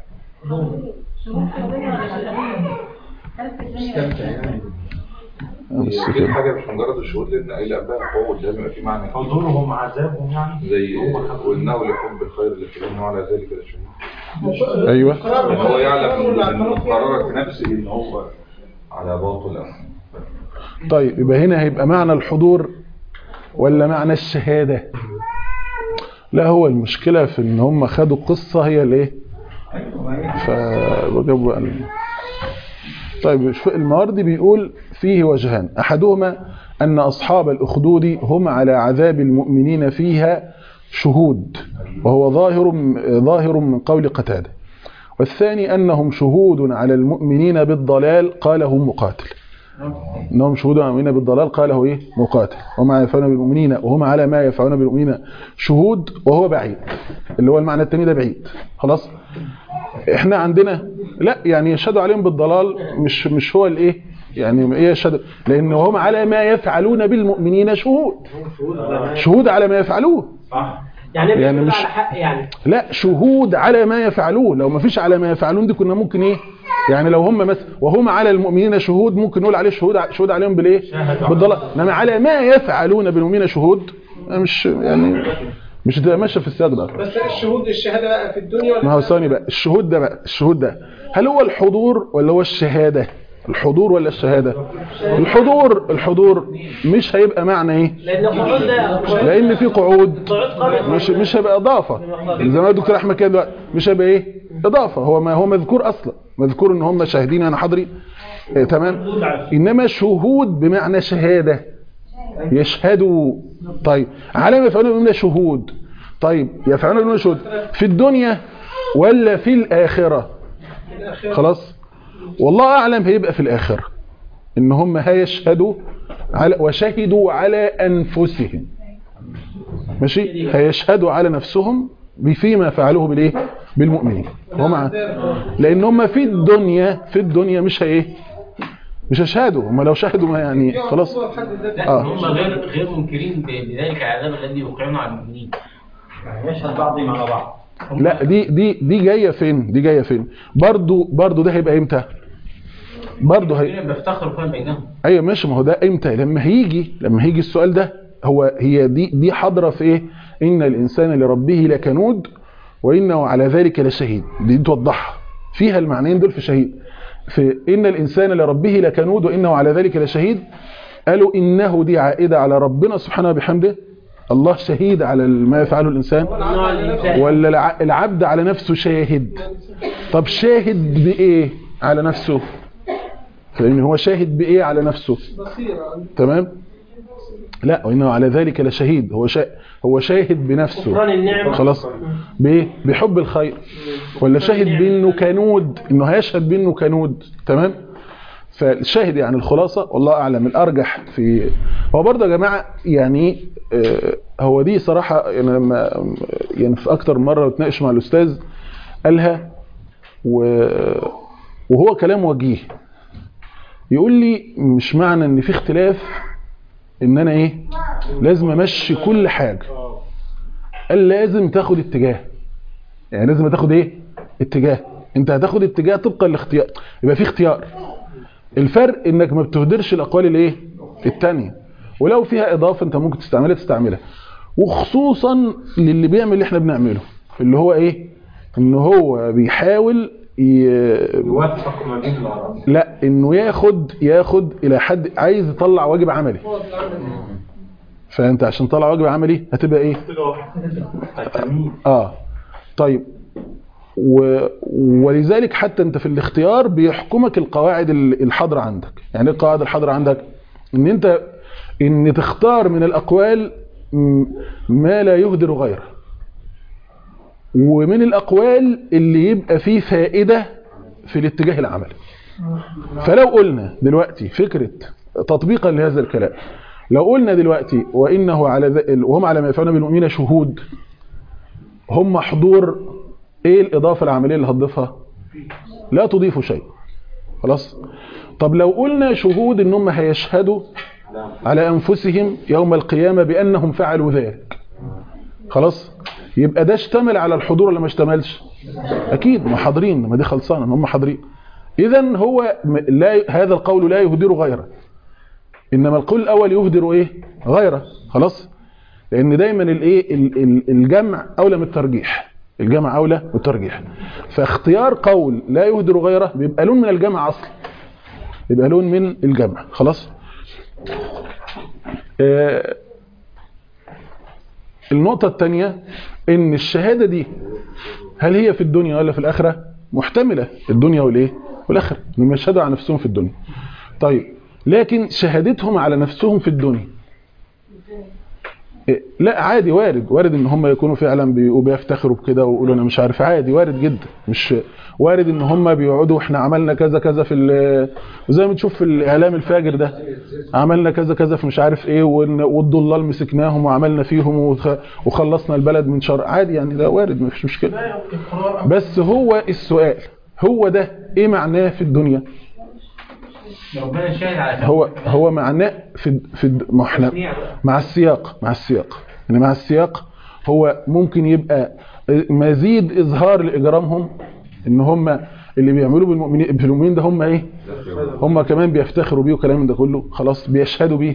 شهور في الدنيا ولا شهور؟ هل في الدنيا ولا في الآخرة؟ بس هي كده حاجه مش مجرد الشهود لان قايل قبلها قوه لازم يبقى في معنى حضورهم عذابهم يعني زي وانه لحب الخير لكنه على ذلك لشهود ايوه هو يعلم انه قرر في نفسه ان هو على باطل أو طيب يبقى هنا هيبقى معنى الحضور ولا معنى الشهادة لا هو المشكلة في ان هم خدوا قصة هي الايه فجابوا ال- طيب شوف المواردي بيقول فيه وجهان احدهما ان اصحاب الاخدود هم على عذاب المؤمنين فيها شهود وهو ظاهر ظاهر من قول قتاده والثاني انهم شهود على المؤمنين بالضلال قاله مقاتل انهم شهود على المؤمنين بالضلال قاله ايه مقاتل وما يفعلون بالمؤمنين وهم على ما يفعلون بالمؤمنين شهود وهو بعيد اللي هو المعنى التاني ده بعيد خلاص احنا عندنا لا يعني يشهدوا عليهم بالضلال مش مش هو الايه يعني ايه يشهد لان هم على ما يفعلون بالمؤمنين شهود شهود على ما يفعلوه صح يعني يعني يعني مش- مش على حق يعني لا شهود على ما يفعلون لو ما فيش على ما يفعلون دي كنا ممكن ايه يعني لو هم مثلا وهم على المؤمنين شهود ممكن نقول عليه شهود شهود عليهم بالايه بالضلال انما على ما يفعلون بالمؤمنين شهود مش يعني مش هتبقى ماشيه في السياق ده بس الشهود الشهاده بقى في الدنيا ولا ما هو ثاني بقى الشهود ده بقى الشهود ده هل هو الحضور ولا هو الشهاده الحضور ولا الشهاده الحضور الحضور مش هيبقى معنى ايه لان القرآن ده لان في قعود قعود قبل مش مش هيبقى اضافه زي ما الدكتور احمد كده دلوقتي مش هيبقى ايه اضافه هو ما هو مذكور اصلا مذكور ان هم شاهدين انا حاضرين إيه تمام انما شهود بمعنى شهاده يشهدوا طيب على ما يفعلون من شهود طيب يفعلون من شهود في الدنيا ولا في الاخره خلاص والله اعلم هيبقى في الاخره ان هم هيشهدوا على وشهدوا على انفسهم ماشي هيشهدوا على نفسهم فيما فعلوه بالايه بالمؤمنين هم لان هم في الدنيا في الدنيا مش هي مش هيشهدوا هم لو شهدوا ما يعني خلاص لا آه. هم غير غير منكرين ب- بذلك العذاب الذي يوقعون على المؤمنين يشهد بعضهم على بعض لا دي دي دي جايه فين دي جايه فين برضو برضو ده هيبقى امتى برضو هي المؤمنين بيفتخروا فيما بينهم ايوه ماشي ما هو ده امتى لما هيجي لما هيجي السؤال ده هو هي دي دي حاضره في ايه ان الانسان لربه لكنود وانه على ذلك لشهيد دي توضحها فيها المعنيين دول في شهيد في ان الانسان لربه لكنود وانه على ذلك لشهيد قالوا انه دي عائده على ربنا سبحانه وبحمده الله شهيد على ما يفعله الانسان ولا الع- العبد على نفسه شاهد طب شاهد بايه على نفسه لان هو شاهد بايه على نفسه بصيره تمام لا وانه على ذلك لشهيد هو شا... هو شاهد بنفسه غفران النعمة. خلاص بايه بحب الخير ولا شاهد بانه كنود انه هيشهد بانه كنود تمام فالشاهد يعني الخلاصه والله اعلم الارجح في هو برضه يا جماعه يعني آه، هو دي صراحه يعني لما يعني في اكتر من مره بتناقش مع الاستاذ قالها و... وهو كلام وجيه يقول لي مش معنى ان في اختلاف ان انا ايه لازم امشي كل حاجه قال لازم تاخد اتجاه يعني لازم تاخد ايه اتجاه انت هتاخد اتجاه طبقا لاختيار يبقى في اختيار الفرق انك ما بتهدرش الاقوال الايه التانية ولو فيها اضافه انت ممكن تستعملها تستعملها وخصوصا للي بيعمل اللي احنا بنعمله اللي هو ايه ان هو بيحاول ي... يوفق ما بين الآراء لا انه ياخد ياخد الى حد عايز يطلع واجب عملي فانت عشان تطلع واجب عملي هتبقى ايه اه طيب و... ولذلك حتى انت في الاختيار بيحكمك القواعد ال- الحاضره عندك يعني ايه القواعد الحاضره عندك ان انت ان تختار من الاقوال م- ما لا يهدر غيره ومن الاقوال اللي يبقى فيه فائده في الاتجاه العملي فلو قلنا دلوقتي فكرة تطبيقا لهذا الكلام لو قلنا دلوقتي وإنه على ذ- وهم على ما يفعلون بالمؤمنين شهود هم حضور ايه الإضافة العملية اللي هتضيفها لا تضيف شيء خلاص طب لو قلنا شهود ان هم هيشهدوا على أنفسهم يوم القيامة بأنهم فعلوا ذلك خلاص يبقى ده اشتمل على الحضور ولا ما اشتملش اكيد ما حاضرين ما دي خلصانه ان هم حاضرين اذا هو م- لا هذا القول لا يهدر غيره انما القول الاول يهدر ايه غيره خلاص لان دايما الايه ال- ال- الجمع اولى من الترجيح الجمع اولى من الترجيح فاختيار قول لا يهدر غيره بيبقى لون من الجمع اصلا يبقى لون من الجمع خلاص آه، النقطة الثانية ان الشهادة دي هل هي في الدنيا ولا في الآخرة محتملة الدنيا والايه والآخرة انهم يشهدوا على نفسهم في الدنيا طيب لكن شهادتهم على نفسهم في الدنيا إيه، لا عادي وارد وارد ان هم يكونوا فعلا بي- وبيفتخروا بكده ويقولوا انا مش عارف عادي وارد جدا مش وارد ان هم بيقعدوا احنا عملنا كذا كذا في ال- وزي ما تشوف في الاعلام الفاجر ده عملنا كذا كذا في مش عارف ايه وإن- والضلال مسكناهم وعملنا فيهم وخ- وخلصنا البلد من شر عادي يعني ده وارد مفيش مشكله بس هو السؤال هو ده ايه معناه في الدنيا ربنا شاهد على هو هو معناه في في الد- ما احنا مع السياق مع السياق يعني مع السياق هو ممكن يبقى مزيد اظهار لاجرامهم ان هم اللي بيعملوا بالمؤمنين بالمؤمنين ده هم ايه هم كمان بيفتخروا بيه وكلام من ده كله خلاص بيشهدوا بيه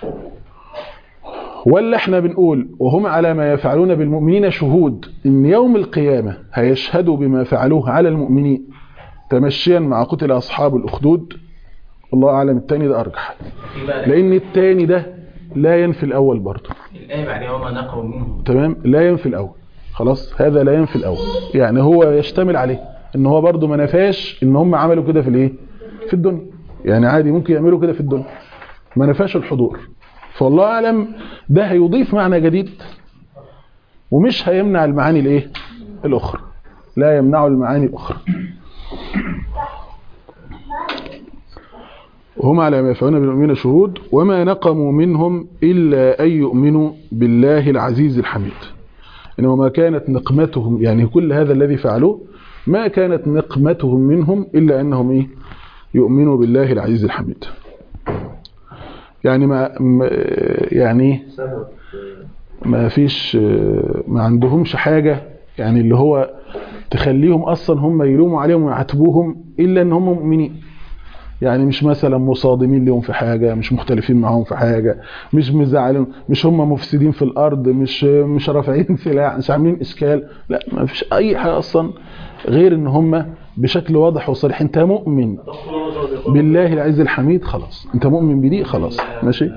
ولا احنا بنقول وهم على ما يفعلون بالمؤمنين شهود ان يوم القيامة هيشهدوا بما فعلوه على المؤمنين تمشيا مع قتل اصحاب الاخدود الله اعلم التاني ده ارجح في بقى لان التاني ده لا ينفي الاول برضه الآية بعدها وما نقروا منهم تمام لا ينفي الاول خلاص هذا لا ينفي الاول يعني هو يشتمل عليه ان هو برضه ما نفاش ان هم عملوا كده في الايه في الدنيا يعني عادي ممكن يعملوا كده في الدنيا ما نفاش الحضور فالله اعلم ده هيضيف معنى جديد ومش هيمنع المعاني الايه الاخرى لا يمنع المعاني الاخرى وهم على ما يفعلون بالمؤمنين شهود وما نقموا منهم إلا أن يؤمنوا بالله العزيز الحميد إنما ما كانت نقمتهم يعني كل هذا الذي فعلوه ما كانت نقمتهم منهم إلا أنهم إيه يؤمنوا بالله العزيز الحميد يعني ما ما- يعني ما فيش ما عندهمش حاجة يعني اللي هو تخليهم أصلا هم يلوموا عليهم ويعاتبوهم إلا أن هم مؤمنين يعني مش مثلا مصادمين لهم في حاجة مش مختلفين معاهم في حاجة مش مزعلين مش هم مفسدين في الأرض مش مش رافعين سلاح مش عاملين إشكال لا ما فيش أي حاجة أصلا غير إن هم بشكل واضح وصريح أنت مؤمن بالله العز الحميد خلاص أنت مؤمن بدي خلاص ماشي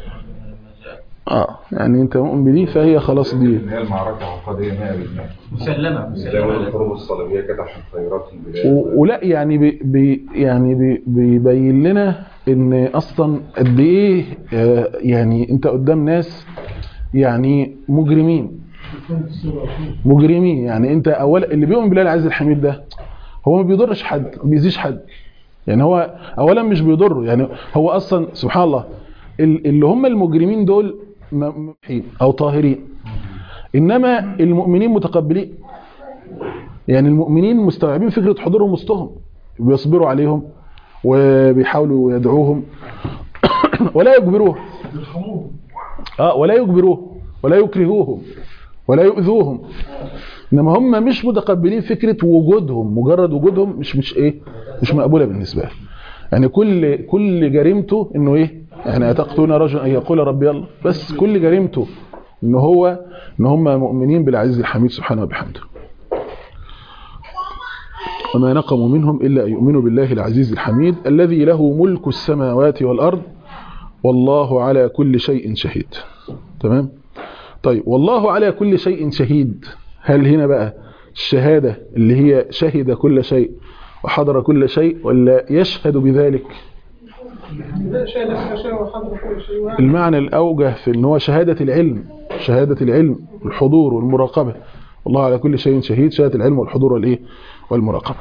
اه يعني انت مؤمن بدي فهي خلاص دي ان هي المعركه عقديه 100% مسلمة زي ما مسلمة الحروب الصليبيه كانت عشان خيرات في البدايه و- ولا يعني بي بي يعني بي بيبين لنا ان اصلا قد ايه آه، يعني انت قدام ناس يعني مجرمين مجرمين يعني انت اولا اللي بيؤمن بالله العز الحميد ده هو ما بيضرش حد ما بيأذيش حد يعني هو اولا مش بيضره يعني هو اصلا سبحان الله ال- اللي هم المجرمين دول ممحين او طاهرين انما المؤمنين متقبلين يعني المؤمنين مستوعبين فكرة حضورهم وسطهم بيصبروا عليهم وبيحاولوا يدعوهم ولا يجبروهم اه ولا يجبروهم ولا يكرهوهم ولا يؤذوهم انما هم مش متقبلين فكرة وجودهم مجرد وجودهم مش مش ايه مش مقبولة بالنسبة له يعني كل كل جريمته انه ايه يعني اتقتلون رجلا ان يقول ربي الله بس كل جريمته ان هو ان هم مؤمنين بالعزيز الحميد سبحانه وبحمده وما نقموا منهم إلا أن يؤمنوا بالله العزيز الحميد الذي له ملك السماوات والأرض والله على كل شيء شهيد تمام طيب والله على كل شيء شهيد هل هنا بقى الشهادة اللي هي شهد كل شيء وحضر كل شيء ولا يشهد بذلك لا شيء لا شيء وحضر كل شيء واحد المعنى الأوجه في ان هو شهادة العلم شهادة العلم الحضور والمراقبة والله على كل شيء شهيد شهادة العلم والحضور والإيه والمراقبة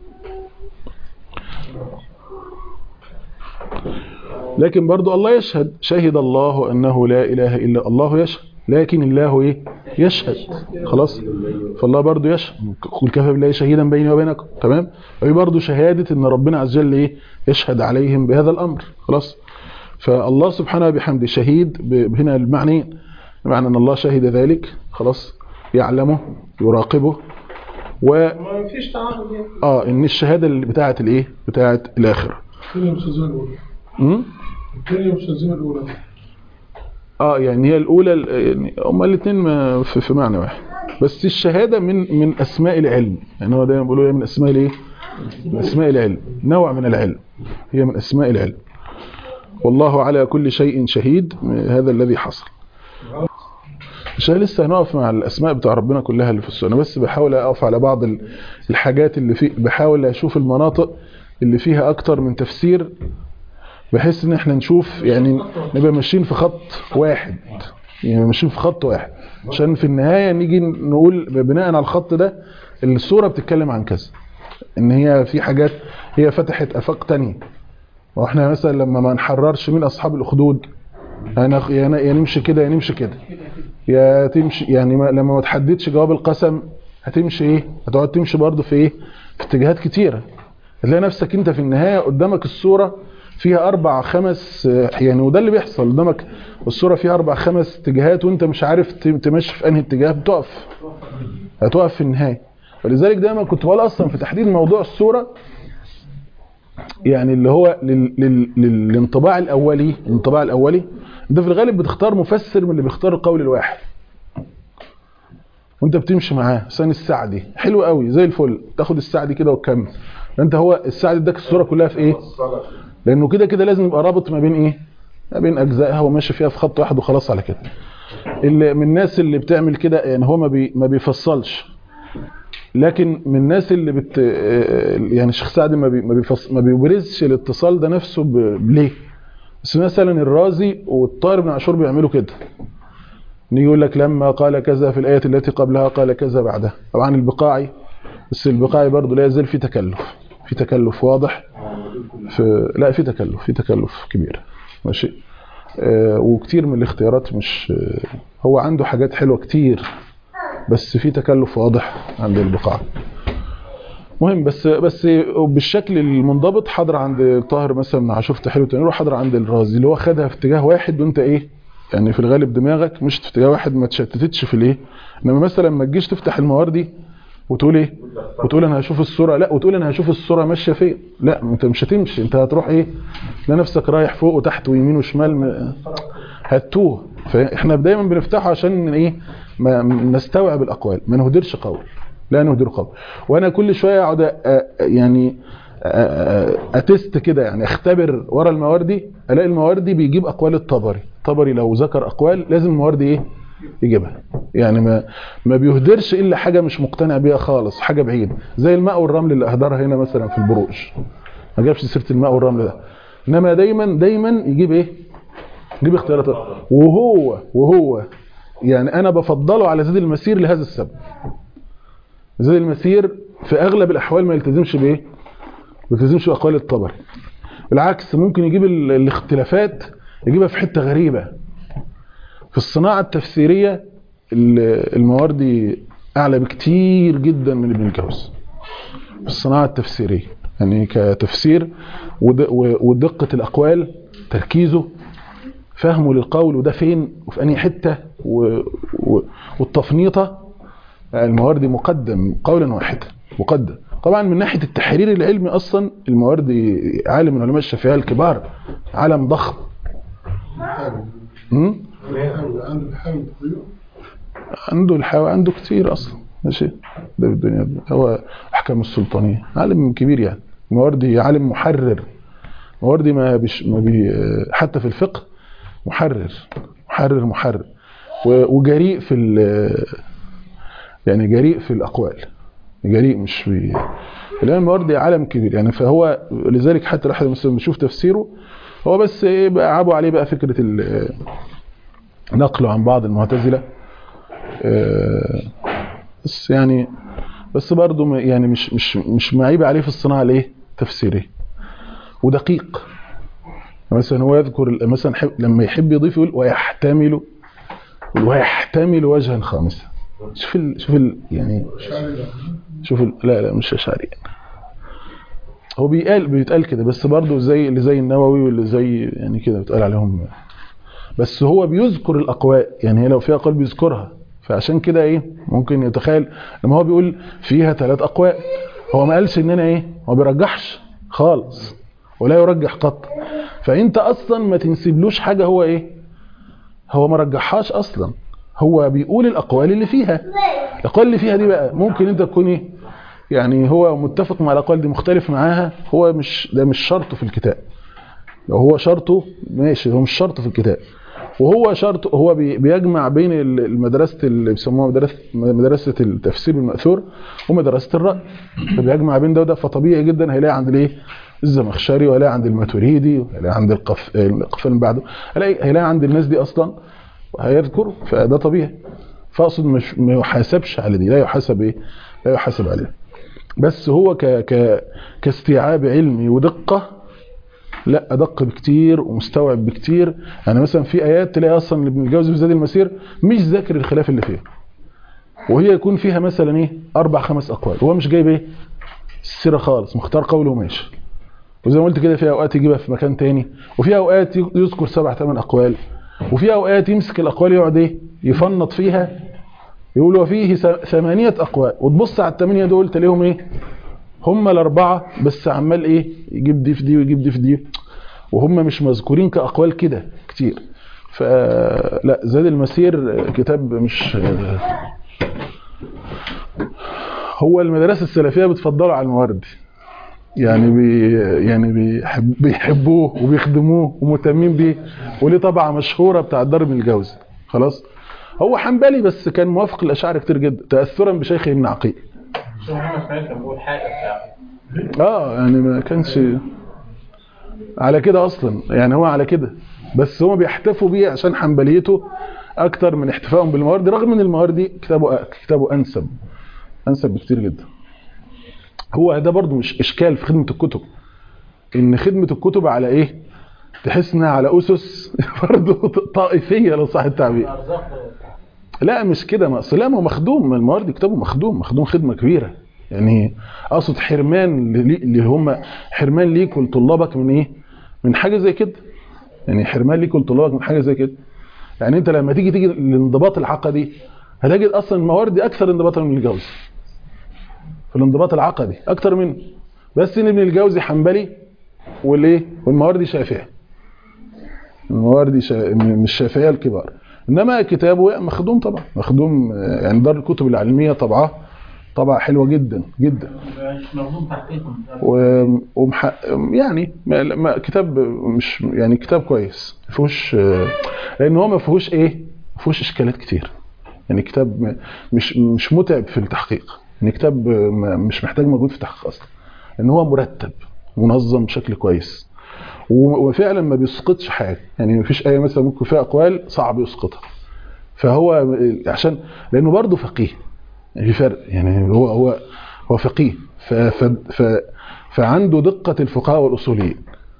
لكن برضو الله يشهد شهد الله أنه لا إله إلا الله يشهد لكن الله إيه يشهد خلاص فالله برضو يشهد قل كفى بالله شهيدا بيني وبينكم تمام وهي برضو شهادة أن ربنا عز وجل إيه يشهد عليهم بهذا الأمر خلاص فالله سبحانه بحمده شهيد ب- هنا المعنى معنى أن الله شهد ذلك خلاص يعلمه يراقبه و ما فيش تعارض يعني اه ان الشهاده اللي بتاعه الايه بتاعه الاخره فين المستاذ امم الثانية مش لازمة الأولى اه يعني هي الاولى يعني هما الاثنين في, في معنى واحد بس الشهاده من من اسماء العلم يعني هو دايما بيقولوا هي من اسماء الايه من اسماء العلم نوع من العلم هي من اسماء العلم والله على كل شيء شهيد هذا الذي حصل مش أنا لسه هنقف مع الاسماء بتاع ربنا كلها اللي في السنه بس بحاول اقف على بعض ال- الحاجات اللي في بحاول اشوف المناطق اللي فيها اكتر من تفسير بحيث ان احنا نشوف يعني نبقى ماشيين في خط واحد يعني ماشيين في خط واحد عشان في النهايه نيجي نقول بناء على الخط ده الصوره بتتكلم عن كذا ان هي في حاجات هي فتحت افاق تانية واحنا مثلا لما ما نحررش مين اصحاب الاخدود انا يا يا نمشي كده يا نمشي كده يا تمشي يعني ما لما ما تحددش جواب القسم هتمشي ايه هتقعد تمشي برضه في ايه في اتجاهات كتيره هتلاقي نفسك انت في النهايه قدامك الصوره فيها اربع خمس آه، يعني وده اللي بيحصل قدامك الصوره فيها اربع خمس اتجاهات وانت مش عارف ت- تمشي في انهي اتجاه بتقف هتقف في النهايه ولذلك دايما كنت بقول اصلا في تحديد موضوع الصوره يعني اللي هو لل... لل... للانطباع الاولي الانطباع الاولي انت في الغالب بتختار مفسر من اللي بيختار القول الواحد وانت بتمشي معاه سان السعدي حلو قوي زي الفل تاخد السعدي كده وتكمل انت هو السعدي اداك الصوره كلها في ايه لانه كده كده لازم يبقى رابط ما بين ايه ما بين اجزائها وماشي فيها في خط واحد وخلاص على كده اللي من الناس اللي بتعمل كده يعني هو ما, بي ما بيفصلش لكن من الناس اللي بت يعني الشيخ سعد ما بي ما, بيفص ما بيبرزش الاتصال ده نفسه ب- ليه بس مثلا الرازي والطاهر بن عاشور بيعملوا كده نيجي يقول لك لما قال كذا في الآية التي قبلها قال كذا بعدها طبعا البقاعي بس البقاعي برضه لا يزال في تكلف في تكلف واضح في لا في تكلف في تكلف كبير ماشي آه وكتير من الاختيارات مش آه هو عنده حاجات حلوة كتير بس في تكلف واضح عند البقاع مهم بس بس بالشكل المنضبط حاضر عند طاهر مثلا مع شفت حلو تاني حاضر عند الرازي اللي هو خدها في اتجاه واحد وانت ايه يعني في الغالب دماغك مش في اتجاه واحد ما تشتتتش في الايه انما مثلا ما تجيش تفتح المواردي وتقول ايه وتقول انا هشوف الصوره لا وتقول انا هشوف الصوره ماشيه فين لا انت مش هتمشي انت هتروح ايه لا نفسك رايح فوق وتحت ويمين وشمال م- هتوه فاحنا دايما بنفتحه عشان ايه ما ما نستوعب الاقوال ما نهدرش قول لا نهدر قول وانا كل شويه اقعد أ- يعني أ- أ- اتست كده يعني اختبر ورا المواردي الاقي المواردي بيجيب اقوال الطبري الطبري لو ذكر اقوال لازم المواردي ايه يجيبها يعني ما ما بيهدرش الا حاجه مش مقتنع بيها خالص حاجه بعيده زي الماء والرمل اللي اهدرها هنا مثلا في البروج ما جابش سيره الماء والرمل ده انما دايما دايما يجيب ايه يجيب اختيارات وهو وهو يعني انا بفضله على زاد المسير لهذا السبب زاد المسير في اغلب الاحوال ما يلتزمش بايه ما يلتزمش باقوال الطبري بالعكس ممكن يجيب ال- الاختلافات يجيبها في حته غريبه في الصناعه التفسيريه ال- المواردي اعلى بكتير جدا من ابن الجوزي في الصناعه التفسيريه يعني كتفسير ود- و- ودقه الاقوال تركيزه فهمه للقول وده فين وفي انهي حته و... و... والتفنيطه المواردي مقدم قولا واحدا مقدم طبعا من ناحيه التحرير العلمي اصلا المواردي عالم من علماء الشافعيه الكبار عالم ضخم م? عنده الحامل تقريبا عنده الحاوي عنده كتير اصلا ماشي ده بالدنيا دي. هو احكام السلطانيه عالم كبير يعني مواردي عالم محرر مواردي ما بيش ما بي حتى في الفقه محرر محرر محرر و- وجريء في ال- يعني جريء في الاقوال جريء مش بي الامام المواردي عالم كبير يعني فهو لذلك حتى الواحد مثلا بيشوف تفسيره هو بس ايه بقى عابوا عليه بقى فكره ال- نقله عن بعض المعتزله آه، بس يعني بس برضه م- يعني مش مش مش معيب عليه في الصناعه الايه تفسيريه ودقيق مثلا هو يذكر ال- مثلا حب لما يحب يضيف يقول ويحتمل يقول ويحتمل وجها خامسا شوف ال شوف ال يعني شعري ده شوف ال لا لا مش اشعري هو بيقال بيتقال كده بس برضه زي اللي زي النووي واللي زي يعني كده بيتقال عليهم بس هو بيذكر الاقوال يعني هي لو فيها اقوال بيذكرها فعشان كده ايه ممكن يتخيل لما هو بيقول فيها ثلاث اقوال هو ما قالش ان انا ايه هو ما بيرجحش خالص ولا يرجح قط فانت اصلا ما تنسبلوش حاجه هو ايه هو ما رجحهاش اصلا هو بيقول الاقوال اللي فيها الاقوال اللي فيها دي بقى ممكن انت تكون ايه يعني هو متفق مع الاقوال دي مختلف معاها هو مش ده مش شرطه في الكتاب لو هو شرطه ماشي هو مش شرطه في الكتاب وهو شرط هو بي- بيجمع بين ال- المدرسة اللي بيسموها مدرسة مدرسة التفسير المأثور ومدرسة الرأي فبيجمع بين ده وده فطبيعي جدا هيلاقي عند الايه الزمخشري وهيلاقي عند الماتوريدي وهيلاقي عند القف القفال اللي بعده هيلاقي هيلاقي عند الناس دي اصلا هيذكروا فده طبيعي فاقصد مش ما يحاسبش على دي لا يحاسب ايه لا يحاسب عليه بس هو ك ك كاستيعاب علمي ودقه لا ادق بكتير ومستوعب بكتير يعني مثلا في ايات تلاقي اصلا ابن الجوزي في زاد المسير مش ذاكر الخلاف اللي فيها وهي يكون فيها مثلا ايه اربع خمس اقوال هو مش جايب ايه السيره خالص مختار قوله وماشي وزي ما قلت كده في اوقات يجيبها في مكان تاني وفي اوقات يذكر سبع ثمان اقوال وفي اوقات يمسك الاقوال يقعد ايه يفنط فيها يقول وفيه س- ثمانية اقوال وتبص على الثمانية دول تلاقيهم ايه هم الاربعة بس عمال ايه يجيب دي في دي ويجيب دي في دي وهم مش مذكورين كاقوال كده كتير فلا زاد المسير كتاب مش هو المدرسة السلفية بتفضله على الموارد يعني بي يعني بيحب بيحبوه وبيخدموه ومهتمين بيه وليه طبعة مشهورة بتاع الدار بن الجوزي خلاص هو حنبلي بس كان موافق الأشاعرة كتير جدا تأثرا بشيخه ابن عقيل شو محمد اسماعيل كان بيقول حاجه بتاع اه يعني ما كانش على كده اصلا يعني هو على كده بس هم بيحتفوا بيه عشان حنبليته اكتر من احتفائهم بالموارد رغم ان الموارد كتابه كتابه انسب انسب بكتير جدا هو ده برضو مش اشكال في خدمه الكتب ان خدمه الكتب على ايه تحس انها على اسس برضو طائفيه لو صح التعبير لا مش كده ما اصل لا ما هو مخدوم ما الموارد كتابه مخدوم مخدوم خدمه كبيره يعني اقصد حرمان للي- اللي هم حرمان ليك ولطلابك من ايه من حاجه زي كده يعني حرمان ليك ولطلابك من حاجه زي كده يعني انت لما تيجي تيجي للانضباط العقدي هتجد اصلا الموارد اكثر انضباطا من الجوزي في الانضباط العقدي اكتر منه بس ان ابن الجوزي حنبلي والايه والمواردي شافعي المواردي شا... مش شافعيه الكبار انما كتابه مخدوم طبعا مخدوم آه، يعني دار الكتب العلميه طبعه طبعه حلوه جدا جدا مش موضوع تحقيقهم و- ومح... يعني ما... ما كتاب مش يعني كتاب كويس ما فيهوش آه، لان هو ما فيهوش ايه ما فيهوش اشكالات كتير يعني كتاب م- مش مش متعب في التحقيق يعني كتاب آه، ما- مش محتاج مجهود في التحقيق اصلا ان هو مرتب منظم بشكل كويس و- وفعلا ما بيسقطش حاجه يعني ما فيش ايه مثلا ممكن فيها اقوال صعب يسقطها فهو عشان لانه برضه فقيه يعني في فرق يعني هو هو هو فقيه ف ف ف فعنده دقة الفقهاء والأصوليين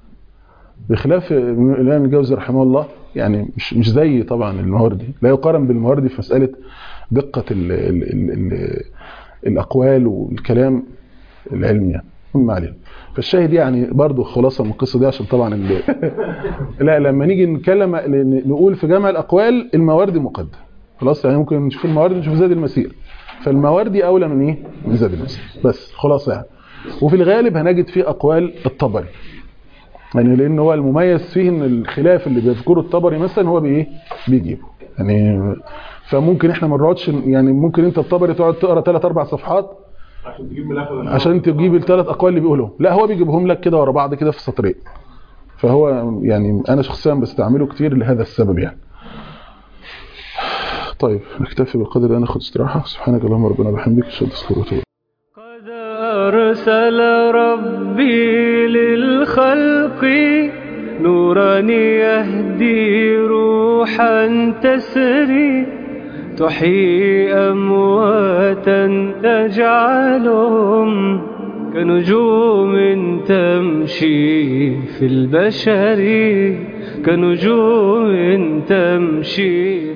بخلاف الإمام الجوزي رحمه الله يعني مش مش زي طبعا المواردي لا يقارن بالمواردي في مسألة دقة ال ال ال ال الأقوال والكلام العلمي يعني ما علينا فالشاهد يعني برضو خلاصة من القصة دي عشان طبعا ال- لا لما نيجي نتكلم نقول في جمع الأقوال المواردي مقدم خلاص يعني ممكن نشوف المواردي نشوف زاد المسير فالمواردي أولى من إيه؟ من زاد المسير بس خلاص يعني وفي الغالب هنجد فيه أقوال الطبري يعني لأن هو المميز فيه إن الخلاف اللي بيذكره الطبري مثلا هو بإيه؟ بيجيبه يعني فممكن احنا ما نقعدش يعني ممكن انت الطبري تقعد تقرا ثلاث اربع صفحات عشان تجيب من الاخر عشان تجيب الثلاث اقوال اللي بيقولهم لا هو بيجيبهم لك كده ورا بعض كده في سطرين فهو يعني انا شخصيا بستعمله كتير لهذا السبب يعني طيب نكتفي بالقدر ده ناخد استراحه سبحانك اللهم ربنا وبحمدك اشهد ان لا اله الا انت قد أرسل ربي للخلق نورا يهدي روحا تسري تحيي أمواتا تجعلهم كنجوم تمشي في البشر كنجوم تمشي